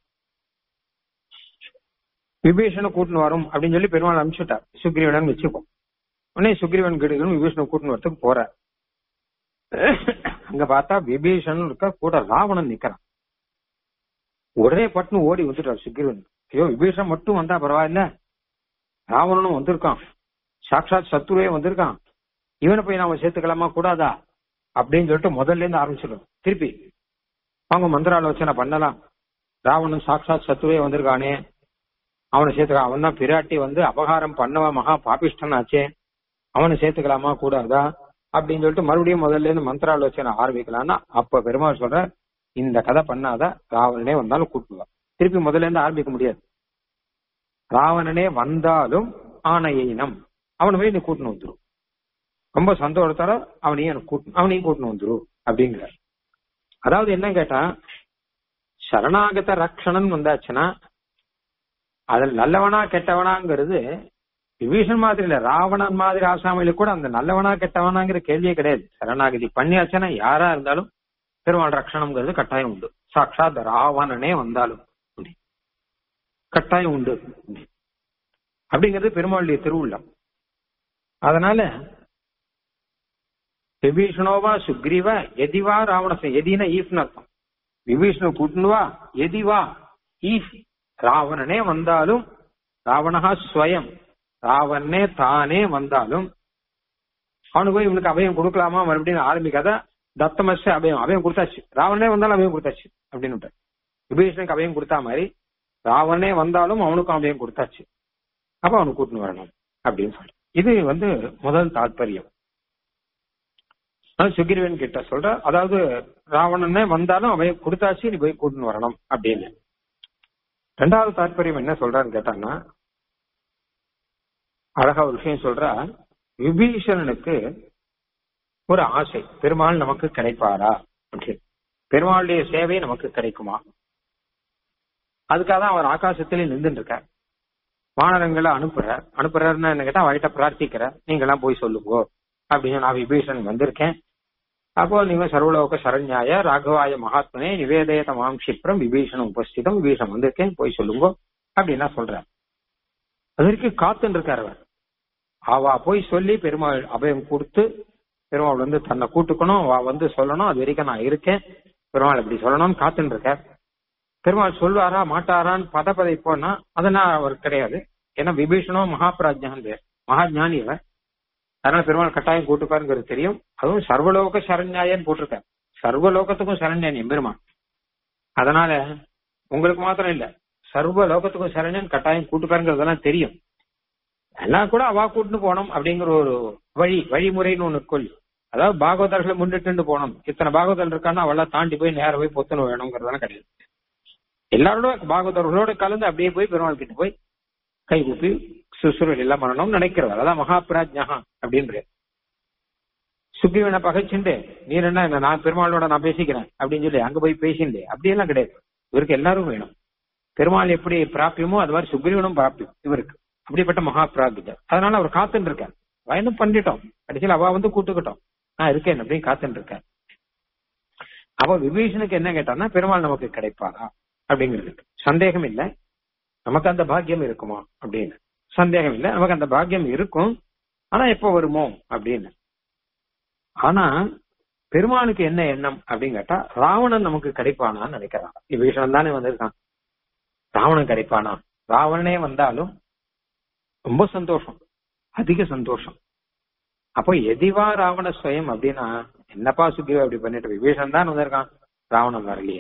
விபீஷனை கூட்டின்னு வரும் அப்படின்னு சொல்லி பெருமாள் அனுப்பிச்சுட்டார் சுக்ரீவன் வச்சுப்போம் உடனே சுக்ரீவன் கிடுக்கணும் விபீஷனை கூட்டின்னு வரத்துக்கு போற அங்க பார்த்தா விபீஷன் இருக்க கூட ராவணன் நிக்கிறான் உடனே பட்டுன்னு ஓடி வந்துட்டார் சுக்ரீவன் ஐயோ விபீஷன் மட்டும் வந்தா பரவாயில்ல ராவணனும் வந்திருக்கான் சாட்சாத் சத்துருவே வந்திருக்கான் இவனை போய் நாம சேர்த்துக்கலாமா கூடாதா அப்படின்னு சொல்லிட்டு முதல்ல இருந்து ஆரம்பிச்சிடும் திருப்பி அவங்க மந்திராலோசனை பண்ணலாம் ராவணன் சாட்சாத் சத்துருவே வந்திருக்கானே அவனை சேர்த்துக்க அவன் தான் பிராட்டி வந்து அபகாரம் பண்ணவ மகா பாபிஷ்டன் ஆச்சே அவனை சேர்த்துக்கலாமா கூடாதா அப்படின்னு சொல்லிட்டு மறுபடியும் முதல்ல இருந்து மந்திராலோசனை ஆரம்பிக்கலாம்னா அப்ப பெருமாள் சொல்ற இந்த கதை பண்ணாத ராவணனே வந்தாலும் கூட்டுவா திருப்பி முதல்ல இருந்து ஆரம்பிக்க முடியாது ராவணனே வந்தாலும் ஆணையினம் அவனை போய் நீ கூட்டின்னு வந்துடும் ரொம்ப சந்தோஷத்தோட அவனையும் எனக்கு கூட்டு அவனையும் கூட்டின்னு வந்துடும் அப்படிங்கிறார் அதாவது என்ன கேட்டா சரணாகத ரக்ஷணன் வந்தாச்சுன்னா அதில் நல்லவனா கெட்டவனாங்கிறது விபீஷன் மாதிரி இல்ல ராவணன் மாதிரி ஆசாமியில கூட அந்த நல்லவனா கெட்டவனாங்கிற கேள்வியே கிடையாது சரணாகதி பண்ணியாச்சுன்னா யாரா இருந்தாலும் பெருமாள் ரட்சணம்ங்கிறது கட்டாயம் உண்டு சாட்சாத் ராவணனே வந்தாலும் கட்டாயம் உண்டு அப்படிங்கிறது பெருமாளுடைய திருவுள்ளம் அதனால விபீஷணோவா சுக்ரீவ எதிவா ராவணச எதினா ஈஃப்னு அர்த்தம் விபீஷண கூட்டுனுவா எதிவா ஈஃப் ராவணனே வந்தாலும் ராவணஹா ஸ்வயம் ராவணனே தானே வந்தாலும் அவனுக்கு போய் இவனுக்கு அபயம் கொடுக்கலாமா மறுபடியும் ஆரம்பிக்காத தத்தமஸ்ய அபயம் அபயம் கொடுத்தாச்சு ராவணனே வந்தாலும் அபயம் கொடுத்தாச்சு அப்படின்னு விபீஷனுக்கு அபயம் கொடுத்தா மாதிரி ராவணனே வந்தாலும் அவனுக்கும் அபயம் கொடுத்தாச்சு அப்ப அவனுக்கு கூட்டின்னு வரணும் அப்படின்னு சொல்லி இது வந்து முதல் தாற்பயம் சுகிரவன் கிட்ட சொல்ற அதாவது ராவணனே வந்தாலும் அவைய கொடுத்தாச்சு நீ போய் கூட்டின்னு வரணும் அப்படின்னு ரெண்டாவது தாற்பயம் என்ன சொல்றான்னு கேட்டான்னா அழகா ஒரு விஷயம் சொல்றா விபீஷணனுக்கு ஒரு ஆசை பெருமாள் நமக்கு கிடைப்பாரா அப்படின்னு பெருமாளுடைய சேவை நமக்கு கிடைக்குமா அதுக்காக தான் அவர் ஆகாசத்திலே நின்றுட்டு இருக்கார் வானரங்களை அனுப்புறார் அனுப்புறாருன்னு என்ன கேட்டா அவர்கிட்ட பிரார்த்திக்கிறார் நீங்க எல்லாம் போய் சொல்லுங்க அப்படின்னு நான் விபீஷன் வந்திருக்கேன் அப்போ நீங்க சர்வலோக சரண்யாய ராகவாய மகாத்மனே நிவேதயத மாம் கஷிப்ரம் விபீஷணம் உபஸ்திதம் விபீஷன் வந்திருக்கேன் போய் சொல்லுங்க அப்படின்னா சொல்றார் அது வரைக்கும் காத்துன்னு இருக்காரு அவர் அவா போய் சொல்லி பெருமாள் அபயம் கொடுத்து பெருமாள் வந்து தன்னை கூட்டுக்கணும் அவ வந்து சொல்லணும் அது வரைக்கும் நான் இருக்கேன் பெருமாள் இப்படி சொல்லணும்னு காத்துன்னு இருக்கார் பெருமாள் சொல்வாரா மாட்டாரான்னு பதப்பதை போனா அதெல்லாம் அவர் கிடையாது ஏன்னா விபீஷணம் மகாபிராஜ்யான் பேர் மகாஜானி அவர் அதனால பெருமாள் கட்டாயம் கூட்டுப்பாருங்கிறது தெரியும் அதுவும் சர்வலோக சரண்யாயன்னு போட்டிருக்காரு சர்வலோகத்துக்கும் சரண்யன் எம்பெருமான் அதனால உங்களுக்கு மாத்திரம் இல்ல சர்வ லோகத்துக்கும் சரண்யன் கட்டாயம் கூட்டுப்பாருங்கிறதெல்லாம் தெரியும் எல்லாம் கூட அவா கூட்டுன்னு போனோம் அப்படிங்கிற ஒரு வழி வழிமுறைன்னு ஒண்ணு கொள் அதாவது பாகவதர்களை முன்னிட்டு போனோம் இத்தனை பாகவதர் இருக்கான்னா அவெல்லாம் தாண்டி போய் நேரம் போய் பொத்தணும் வேணுங்கிறதெல்லாம் கிடையாது எல்லாரோட பாகவதர்களோட கலந்து அப்படியே போய் பெருமாள் கிட்ட போய் கை கூப்பி சுசுரல் எல்லாம் பண்ணணும்னு நினைக்கிறவர் அதான் மகாபிராஜ்யா அப்படின்ற சுக்ரீவனை பகைச்சுண்டு நீ என்ன இந்த நான் பெருமாளோட நான் பேசிக்கிறேன் அப்படின்னு சொல்லி அங்க போய் பேசிண்டே அப்படியெல்லாம் கிடையாது இவருக்கு எல்லாரும் வேணும் பெருமாள் எப்படி பிராப்பியமோ அது மாதிரி சுக்ரீவனும் பிராப்பியம் இவருக்கு அப்படிப்பட்ட மகா பிராபிதர் அதனால அவர் காத்துன்னு இருக்கார் வயனும் பண்ணிட்டோம் கடைசியில் அவ வந்து கூட்டுக்கிட்டோம் நான் இருக்கேன் அப்படின்னு காத்துன்னு இருக்கேன் அப்ப விபீஷனுக்கு என்ன கேட்டான்னா பெருமாள் நமக்கு கிடைப்பாரா அப்படிங்கிறது சந்தேகம் இல்லை நமக்கு அந்த பாக்கியம் இருக்குமா அப்படின்னு சந்தேகம் இல்லை நமக்கு அந்த பாக்கியம் இருக்கும் ஆனா எப்ப வருமோ அப்படின்னு ஆனா பெருமாளுக்கு என்ன எண்ணம் அப்படின்னு கேட்டா ராவணன் நமக்கு கிடைப்பானான்னு நினைக்கிறான் விபீஷணன் தானே வந்திருக்கான் ராவணன் கிடைப்பானா ராவணனே வந்தாலும் ரொம்ப சந்தோஷம் அதிக சந்தோஷம் அப்போ எதிவா ராவண ஸ்வயம் அப்படின்னா என்னப்பா சுக்கிவா அப்படி பண்ணிட்டு விபீஷன் தான் வந்திருக்கான் ராவணன் வரலையே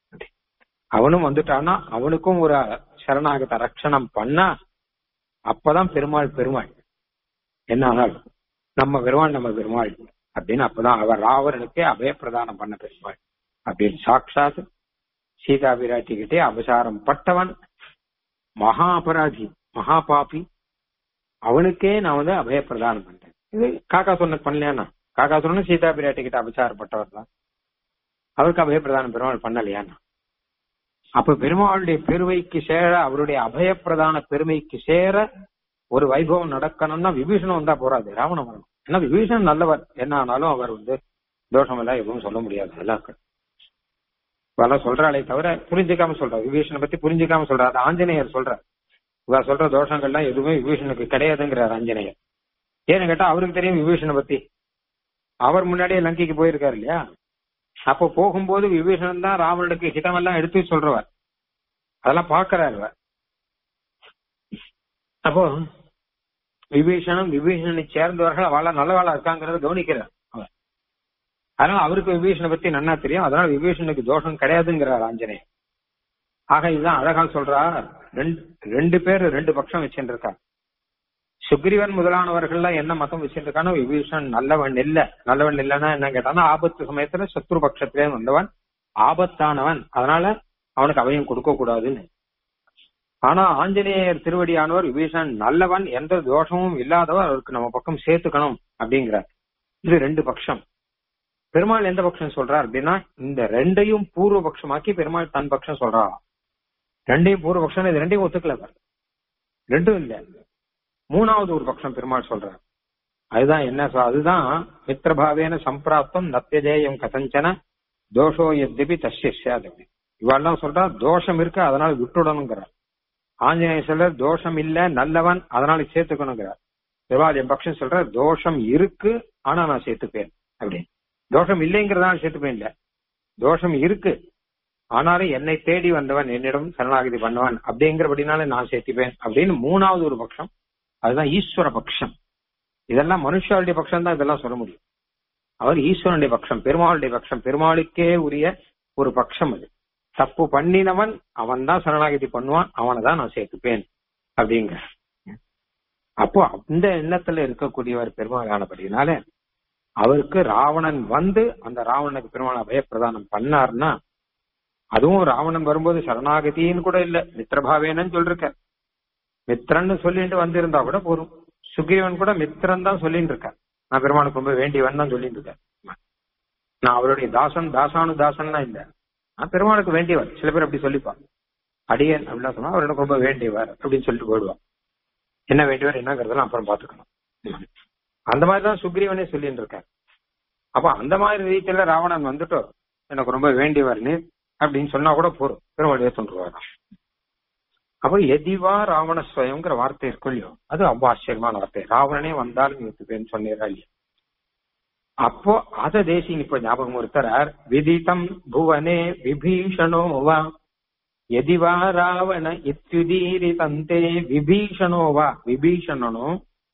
அவனும் வந்துட்டான்னா அவனுக்கும் ஒரு சரணாகத ரட்சணம் பண்ணா அப்பதான் பெருமாள் பெருமாள் என்ன ஆனாலும் நம்ம பெருமாள் நம்ம பெருமாள் அப்படின்னு அப்பதான் அவர் ராவணனுக்கே அபய பிரதானம் பண்ண பெருமாள் அப்படின்னு சாட்சாத் சீதா விராட்டி கிட்டே அபசாரம் பட்டவன் மகா அபராதி மகா பாபி அவனுக்கே நான் வந்து அபய பிரதானம் பண்றேன் இது காக்கா சொன்ன பண்ணலையானா காக்கா சொன்ன சீதா பிராட்டி கிட்ட அபசாரப்பட்டவர் தான் அவருக்கு அபய பிரதானம் பெருமாள் பண்ணலையானா அப்ப பெருமாளுடைய பெருமைக்கு சேர அவருடைய அபய பிரதான பெருமைக்கு சேர ஒரு வைபவம் நடக்கணும்னா விபீஷணம் வந்தா போறாது ராவணன் வரணும் ஏன்னா விபீஷணன் நல்லவர் என்ன ஆனாலும் அவர் வந்து தோஷம் எல்லாம் எதுவும் சொல்ல முடியாது எல்லாம் இதெல்லாம் சொல்றாளே தவிர புரிஞ்சுக்காம சொல்றா விபீஷனை பத்தி புரிஞ்சுக்காம சொல்றா அது ஆஞ்சநேயர் சொல்றார் இவ சொல்ற தோஷங்கள்லாம் எதுவுமே விபீஷனுக்கு கிடையாதுங்கிறார் ஆஞ்சநேயர் ஏன்னு கேட்டா அவருக்கு தெரியும் விபீஷனை பத்தி அவர் முன்னாடியே லங்கைக்கு போயிருக்காரு இல்லையா அப்போ போகும்போது விபீஷணன் தான் ராவணனுக்கு ஹிதமெல்லாம் எடுத்து சொல்றவர் அதெல்லாம் பாக்குறாரு அவர் அப்போ விபீஷணன் விபீஷணனை சேர்ந்தவர்கள் அவள நல்லவாளா இருக்காங்கிறத கவனிக்கிறார் அவர் அதனால அவருக்கு விபீஷனை பத்தி நன்னா தெரியும் அதனால விபீஷனுக்கு தோஷம் கிடையாதுங்கிறார் ஆஞ்சநேயர் ஆக இதுதான் அழகா சொல்றா ரெண்டு ரெண்டு பேர் ரெண்டு பட்சம் வச்சுருக்காங்க சுக்ரீவன் முதலானவர்கள்லாம் என்ன மதம் வச்சிருக்கானோ விபீஷன் நல்லவன் இல்ல நல்லவன் இல்லைன்னா என்ன கேட்டானா ஆபத்து சமயத்துல சத்ரு பட்சத்திலே வந்தவன் ஆபத்தானவன் அதனால அவனுக்கு அவையும் கொடுக்க கூடாதுன்னு ஆனா ஆஞ்சநேயர் திருவடியானவர் விபீஷன் நல்லவன் எந்த தோஷமும் இல்லாதவர் அவருக்கு நம்ம பக்கம் சேர்த்துக்கணும் அப்படிங்கிறார் இது ரெண்டு பட்சம் பெருமாள் எந்த பட்சம் சொல்றார் அப்படின்னா இந்த ரெண்டையும் பூர்வ பட்சமாக்கி பெருமாள் தன் பட்சம் சொல்றாரா ரெண்டையும் பூர்வ பட்சம் இது ரெண்டையும் ஒத்துக்கல ரெண்டும் இல்ல மூணாவது ஒரு பட்சம் பெருமாள் சொல்றார் அதுதான் என்ன சொ- அதுதான் மித்திரபாவேன சம்பிராப்தம் நத்தியஜேயம் கதஞ்சன தோஷோ எத்திபி தஸ்யாது இவெல்லாம் சொல்றா தோஷம் இருக்கு அதனால விட்டுடணுங்கிறார் ஆஞ்சநேயர் சொல்றார் தோஷம் இல்ல நல்லவன் அதனால சேர்த்துக்கணுங்கிறார் பெருமாள் என் பட்சம் சொல்ற தோஷம் இருக்கு ஆனா நான் சேர்த்துப்பேன் அப்படின்னு தோஷம் இல்லைங்கிறதால சேர்த்துப்பேன் இல்ல தோஷம் இருக்கு ஆனாலும் என்னை தேடி வந்தவன் என்னிடம் சரணாகதி பண்ணவன் அப்படிங்கிறபடினால நான் சேர்த்துப்பேன் அப்படின்னு மூணாவது ஒரு பட்சம் அதுதான் ஈஸ்வர பட்சம் இதெல்லாம் மனுஷாளுடைய பட்சம் தான் இதெல்லாம் சொல்ல முடியும் அவர் ஈஸ்வரனுடைய பட்சம் பெருமாளுடைய பட்சம் பெருமாளுக்கே உரிய ஒரு பட்சம் அது தப்பு பண்ணினவன் அவன் தான் சரணாகதி பண்ணுவான் அவனை தான் நான் சேர்த்துப்பேன் அப்படிங்கிற அப்போ அந்த எண்ணத்துல இருக்கக்கூடியவர் பெருமாள் ஆனபடினால அவருக்கு ராவணன் வந்து அந்த ராவணனுக்கு பெருமாள் அபயப்பிரதானம் பண்ணார்னா அதுவும் ராவணன் வரும்போது சரணாகதின்னு கூட இல்ல மித்திரபாவேனன்னு சொல்லிருக்க மித்திரன்னு சொல்லிட்டு வந்திருந்தா கூட போதும் சுக்ரீவன் கூட மித்திரன் தான் சொல்லிட்டு இருக்கார் நான் பெருமாளுக்கு ரொம்ப வேண்டியவன் தான் சொல்லிட்டு இருக்கேன் நான் அவருடைய தாசன் தாசானு தாசன்னா இல்ல நான் பெருமாளுக்கு வேண்டியவர் சில பேர் அப்படி சொல்லிப்பான் அடியன் அப்படின்னா சொன்னா அவர் எனக்கு ரொம்ப வேண்டியவர் அப்படின்னு சொல்லிட்டு போயிடுவான் என்ன வேண்டியவர் என்னங்கிறதெல்லாம் அப்புறம் பாத்துக்கணும் அந்த மாதிரிதான் சுக்ரீவனே சொல்லிட்டு இருக்கார் அப்ப அந்த மாதிரி ரீதியில ராவணன் வந்துட்டோ எனக்கு ரொம்ப வேண்டியவர் நீ அப்படின்னு சொன்னா கூட போறோம் பெருமாள் ஏத்துருவாராம் அப்ப எதிவா ராவண ஸ்வயங்கிற வார்த்தை இருக்கும் இல்லையோ அது அவ்வளவு ஆச்சரியமான வார்த்தை ராவணனே வந்தாலும் ஏத்துப்பேன்னு சொன்னீரா இல்லையா அப்போ அத தேசிங்க இப்ப ஞாபகம் ஒருத்தரார் விதிதம் புவனே விபீஷணோ வா எதிவா ராவண இத்யுதீரி தந்தே விபீஷணோவா விபீஷணனோ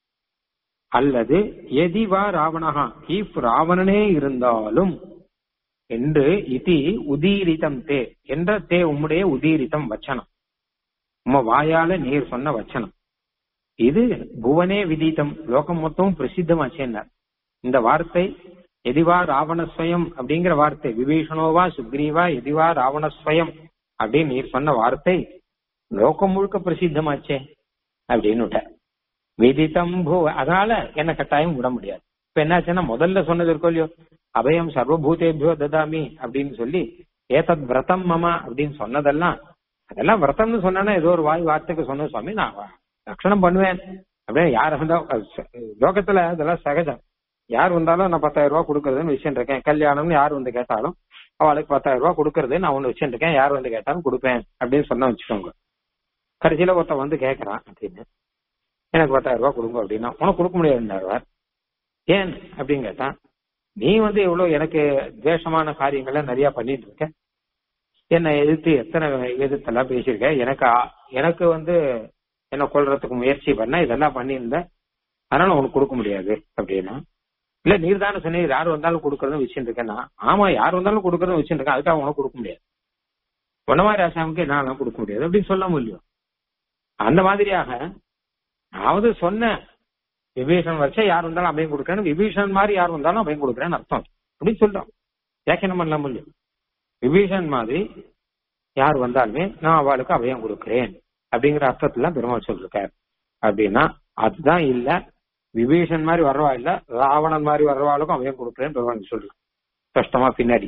அல்லது எதிவா ராவணஹா இஃப் ராவணனே இருந்தாலும் என்று இதி உதீரிதம் தே என்ற தே உம்முடைய உதீரிதம் வச்சனம் உம்ம வாயால நீர் சொன்ன வச்சனம் இது புவனே விதித்தம் லோகம் மொத்தம் பிரசித்தமாச்சேன்னார் இந்த வார்த்தை எதிவா ராவணஸ்வயம் அப்படிங்கிற வார்த்தை விபீஷணோவா சுக்ரீவா எதிவா ராவணஸ்வயம் அப்படின்னு நீர் சொன்ன வார்த்தை லோகம் முழுக்க பிரசித்தமாச்சே அப்படின்னு விதித்தம் பூ அதனால என்ன கட்டாயம் விட முடியாது இப்ப என்னாச்சுன்னா முதல்ல சொன்னது இருக்கோ இல்லையோ அபயம் சர்வபூதேபியோ ததாமி அப்படின்னு சொல்லி ஏதத் விரதம் மமா அப்படின்னு சொன்னதெல்லாம் அதெல்லாம் விரதம்னு சொன்னா ஏதோ ஒரு வாய் வார்த்தைக்கு சொன்ன சுவாமி நான் ரட்சணம் பண்ணுவேன் அப்படியே யார் வந்தா லோகத்துல அதெல்லாம் சகஜம் யார் வந்தாலும் நான் பத்தாயிரம் ரூபாய் கொடுக்கறதுன்னு விஷயம் இருக்கேன் கல்யாணம்னு யார் வந்து கேட்டாலும் அவளுக்கு பத்தாயிரம் ரூபாய் கொடுக்கறது நான் ஒண்ணு வச்சுருக்கேன் யார் வந்து கேட்டாலும் கொடுப்பேன் அப்படின்னு சொன்ன வச்சுக்கோங்க கடைசியில ஒருத்தன் வந்து கேட்கறான் அப்படின்னு எனக்கு பத்தாயிரம் ரூபாய் கொடுங்க அப்படின்னா உனக்கு கொடுக்க முடியாது ஏன் அப்படின்னு கேட்டான் நீ வந்து எவ்வளவு எனக்கு துவேஷமான காரியங்களை நிறைய பண்ணிட்டு இருக்க என்னை எதிர்த்து எத்தனை எதிர்த்தெல்லாம் பேசியிருக்க எனக்கு எனக்கு வந்து என்ன கொள்றதுக்கு முயற்சி பண்ண இதெல்லாம் பண்ணியிருந்தேன் அதனால உனக்கு கொடுக்க முடியாது அப்படின்னா இல்ல நீர் தானே சொன்னீர் யார் வந்தாலும் கொடுக்கறதும் விஷயம் இருக்கேன்னா ஆமா யார் வந்தாலும் கொடுக்கறதும் விஷயம் இருக்கேன் அதுக்காக உனக்கு கொடுக்க முடியாது ஒன்னமாரி ஆசாமுக்கு என்னால கொடுக்க முடியாது அப்படின்னு சொல்ல முடியும் அந்த மாதிரியாக அதாவது சொன்ன விபீஷன் வருஷம் யார் வந்தாலும் அபயம் கொடுக்குறேன் விபீஷன் மாதிரி யார் வந்தாலும் அபயம் கொடுக்குறேன்னு அர்த்தம் அப்படின்னு சொல்றோம் வியாக்கியானம் பண்ண முடியும் விபீஷன் மாதிரி யார் வந்தாலுமே நான் அவளுக்கு அபயம் கொடுக்கிறேன் அப்படிங்கிற அர்த்தத்துல பெருமாள் சொல்லிருக்காரு அப்படின்னா அதுதான் இல்ல விபீஷன் மாதிரி வர்றவா இல்ல ராவணன் மாதிரி வர்றவாளுக்கும் அபயம் கொடுக்குறேன்னு பெருமாள் சொல்றேன் கஷ்டமா பின்னாடி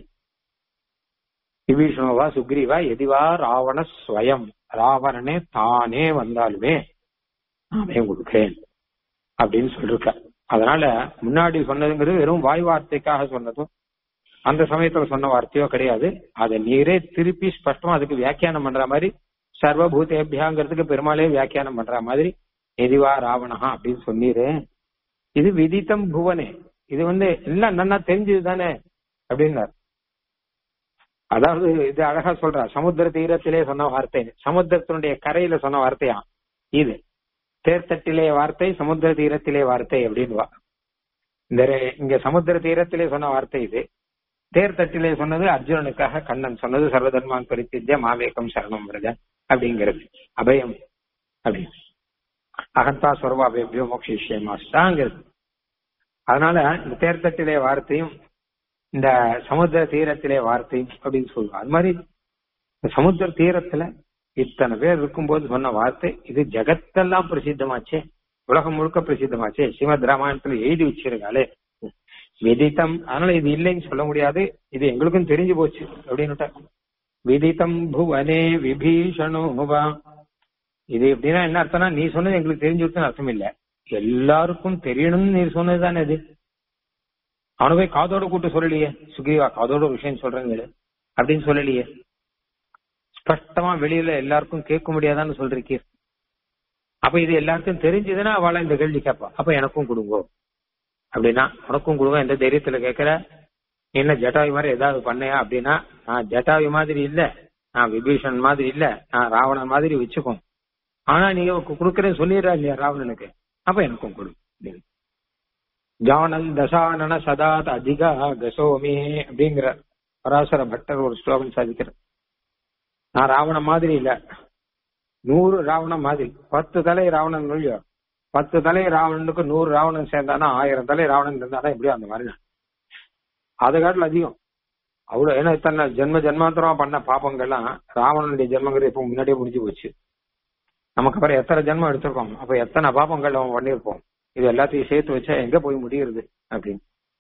விபீஷணோவா சுக்ரீவா எதிவா ராவண ஸ்வயம் ராவணனே தானே வந்தாலுமே அபயம் கொடுக்கிறேன் அப்படின்னு சொல்லிருக்க அதனால முன்னாடி சொன்னதுங்கிறது வெறும் வாய் வார்த்தைக்காக சொன்னதும் அந்த சமயத்துல சொன்ன வார்த்தையோ கிடையாது அதை நீரே திருப்பி ஸ்பஷ்டமா அதுக்கு வியாக்கியானம் பண்ற மாதிரி சர்வபூதேபியாங்கிறதுக்கு பெருமாளே வியாக்கியானம் பண்ற மாதிரி எதிவா ராவணஹா அப்படின்னு சொன்னீரு இது விதித்தம் புவனே இது வந்து எல்லாம் நன்னா தெரிஞ்சது தானே அப்படின்னார் அதாவது இது அழகா சொல்ற சமுத்திர தீரத்திலே சொன்ன வார்த்தை சமுத்திரத்தினுடைய கரையில சொன்ன வார்த்தையா இது தேர்த்தட்டிலே வார்த்தை சமுத்திர தீரத்திலே வார்த்தை அப்படின்வா இந்த இங்க சமுத்திர தீரத்திலே சொன்ன வார்த்தை இது தேர்தட்டிலே சொன்னது அர்ஜுனனுக்காக கண்ணன் சொன்னது சர்வதர்மான் பரித்தித்ய மாவேக்கம் சரணம் விரஜ அப்படிங்கிறது அபயம் அப்படி அகந்தா சொர்வ அபயபியோ மோக்ஷிஷ்யமாஸ்டாங்கிறது அதனால இந்த தேர்தட்டிலே வார்த்தையும் இந்த சமுத்திர தீரத்திலே வார்த்தையும் அப்படின்னு சொல்லுவோம் அது மாதிரி இந்த சமுத்திர தீரத்துல இத்தனை பேர் இருக்கும்போது சொன்ன வார்த்தை இது ஜெகத்தெல்லாம் பிரசித்தமாச்சே உலகம் முழுக்க பிரசித்தமாச்சே ஸ்ரீமத் ராமாயணத்துல எழுதி வச்சிருக்காளே விதித்தம் அதனால இது இல்லைன்னு சொல்ல முடியாது இது எங்களுக்கும் தெரிஞ்சு போச்சு அப்படின்னு விதித்தம் புவனே விபீஷணோவா இது எப்படின்னா என்ன அர்த்தம்னா நீ சொன்னது எங்களுக்கு தெரிஞ்சுருக்குன்னு அர்த்தம் இல்ல எல்லாருக்கும் தெரியணும்னு நீ சொன்னதுதானே இது அவனை போய் காதோட கூட்டு சொல்லலையே சுக்ரீவா காதோட ஒரு விஷயம் சொல்றேங்க அப்படின்னு சொல்லலையே ஸ்பஷ்டமா வெளியில எல்லாருக்கும் கேட்க முடியாதான்னு சொல்றீங்க அப்ப இது எல்லாருக்கும் தெரிஞ்சதுன்னா அவளை இந்த கேள்வி கேட்பா அப்ப எனக்கும் கொடுங்கோ அப்படின்னா உனக்கும் கொடுங்க எந்த தைரியத்துல கேட்கற என்ன ஜட்டாவி மாதிரி ஏதாவது பண்ணையா அப்படின்னா நான் ஜட்டாவி மாதிரி இல்ல நான் விபீஷன் மாதிரி இல்ல நான் ராவணன் மாதிரி வச்சுக்கோம் ஆனா நீங்க கொடுக்கறேன்னு சொல்லிடுறா இல்லையா ராவணனுக்கு அப்ப எனக்கும் கொடு ஜானன் தசானன சதாத் அதிகா கசோமே அப்படிங்கிற பராசர பட்டர் ஒரு ஸ்லோகம் சாதிக்கிற நான் ராவணன் மாதிரி இல்ல நூறு ராவணன் மாதிரி பத்து தலை ராவணன் இல்லையோ பத்து தலை ராவணனுக்கு நூறு ராவணன் சேர்ந்தானா ஆயிரம் தலை ராவணன் இருந்தானா எப்படியும் அந்த மாதிரி அதை காட்டில் அதிகம் அவ்வளவு ஏன்னா இத்தனை ஜென்ம ஜென்மாந்தரமா பண்ண பாப்பங்கள்லாம் ராவணனுடைய ஜென்மங்கிறது இப்ப முன்னாடியே முடிஞ்சு போச்சு நமக்கு அப்புறம் எத்தனை ஜென்மம் எடுத்திருக்கோம் அப்ப எத்தனை பாப்பங்கள் அவன் பண்ணியிருப்போம் இது எல்லாத்தையும் சேர்த்து வச்சா எங்க போய் முடியுறது அப்படின்னு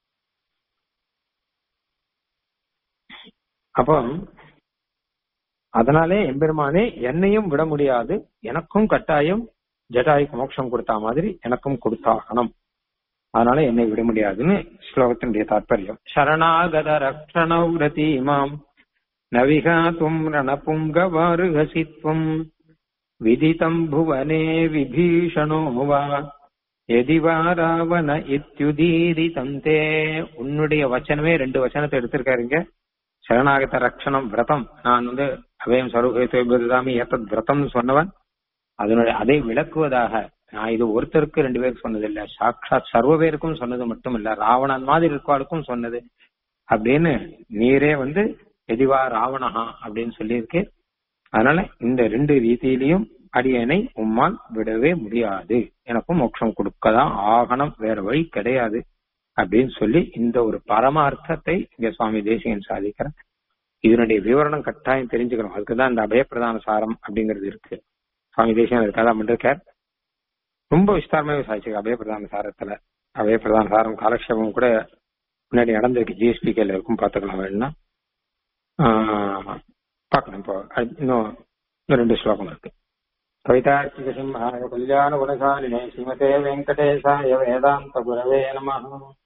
அப்போ அதனாலே எம்பெருமானே என்னையும் விட முடியாது எனக்கும் கட்டாயம் ஜடாய்க்கு மோட்சம் கொடுத்தா மாதிரி எனக்கும் கொடுத்தாகணும் அதனால என்னை விட முடியாதுன்னு ஸ்லோகத்தினுடைய தாற்பயம் சரணாகத ரக்ஷணௌரதீமாம் நவிகாத்தும் ரணபுங்கவாருகசித்வம் விதிதம் புவனே விபீஷணோ வா எதிவா ராவண இத்யுதீரிதம் தே உன்னுடைய வச்சனமே ரெண்டு வச்சனத்தை எடுத்திருக்காருங்க சரணாகத ரட்சணம் விரதம் நான் வந்து அபயம் சர்வகேதாமி ஏத்தத் விரதம்னு சொன்னவன் அதனுடைய அதை விளக்குவதாக நான் இது ஒருத்தருக்கு ரெண்டு பேருக்கு சொன்னது இல்ல சாட்சாத் சர்வ பேருக்கும் சொன்னது மட்டும் இல்ல ராவணன் மாதிரி இருக்கவாளுக்கும் சொன்னது அப்படின்னு நீரே வந்து எதிவா ராவணஹா அப்படின்னு சொல்லியிருக்கு அதனால இந்த ரெண்டு ரீதியிலையும் அடியனை உம்மால் விடவே முடியாது எனக்கும் மோட்சம் கொடுக்கதான் ஆகணும் வேற வழி கிடையாது அப்படின்னு சொல்லி இந்த ஒரு பரமார்த்தத்தை இங்க சுவாமி தேசிகன் சாதிக்கிறார் இதனுடைய விவரணம் கட்டாயம் தெரிஞ்சுக்கணும் அதுக்குதான் இந்த அபயப்பிரதான சாரம் அப்படிங்கிறது இருக்கு சுவாமி தேசிகன் அதுக்காக தான் பண்ணிருக்கார் ரொம்ப விஸ்தாரமாவே சாதிச்சிருக்கு அபயப்பிரதான சாரத்துல அபயப்பிரதான சாரம் காலக்ஷேபம் கூட முன்னாடி நடந்திருக்கு ஜிஎஸ்பிகேல இருக்கும் பார்த்துக்கலாம் வேணும்னா ஆஹ் பார்க்கலாம் இப்போ அது இன்னும் இன்னும் ரெண்டு ஸ்லோகம் இருக்கு கவிதார்த்திக சிம்ஹாய கல்யாண குணசாலினே ஸ்ரீமதே வெங்கடேசாய வேதாந்த குரவே நமः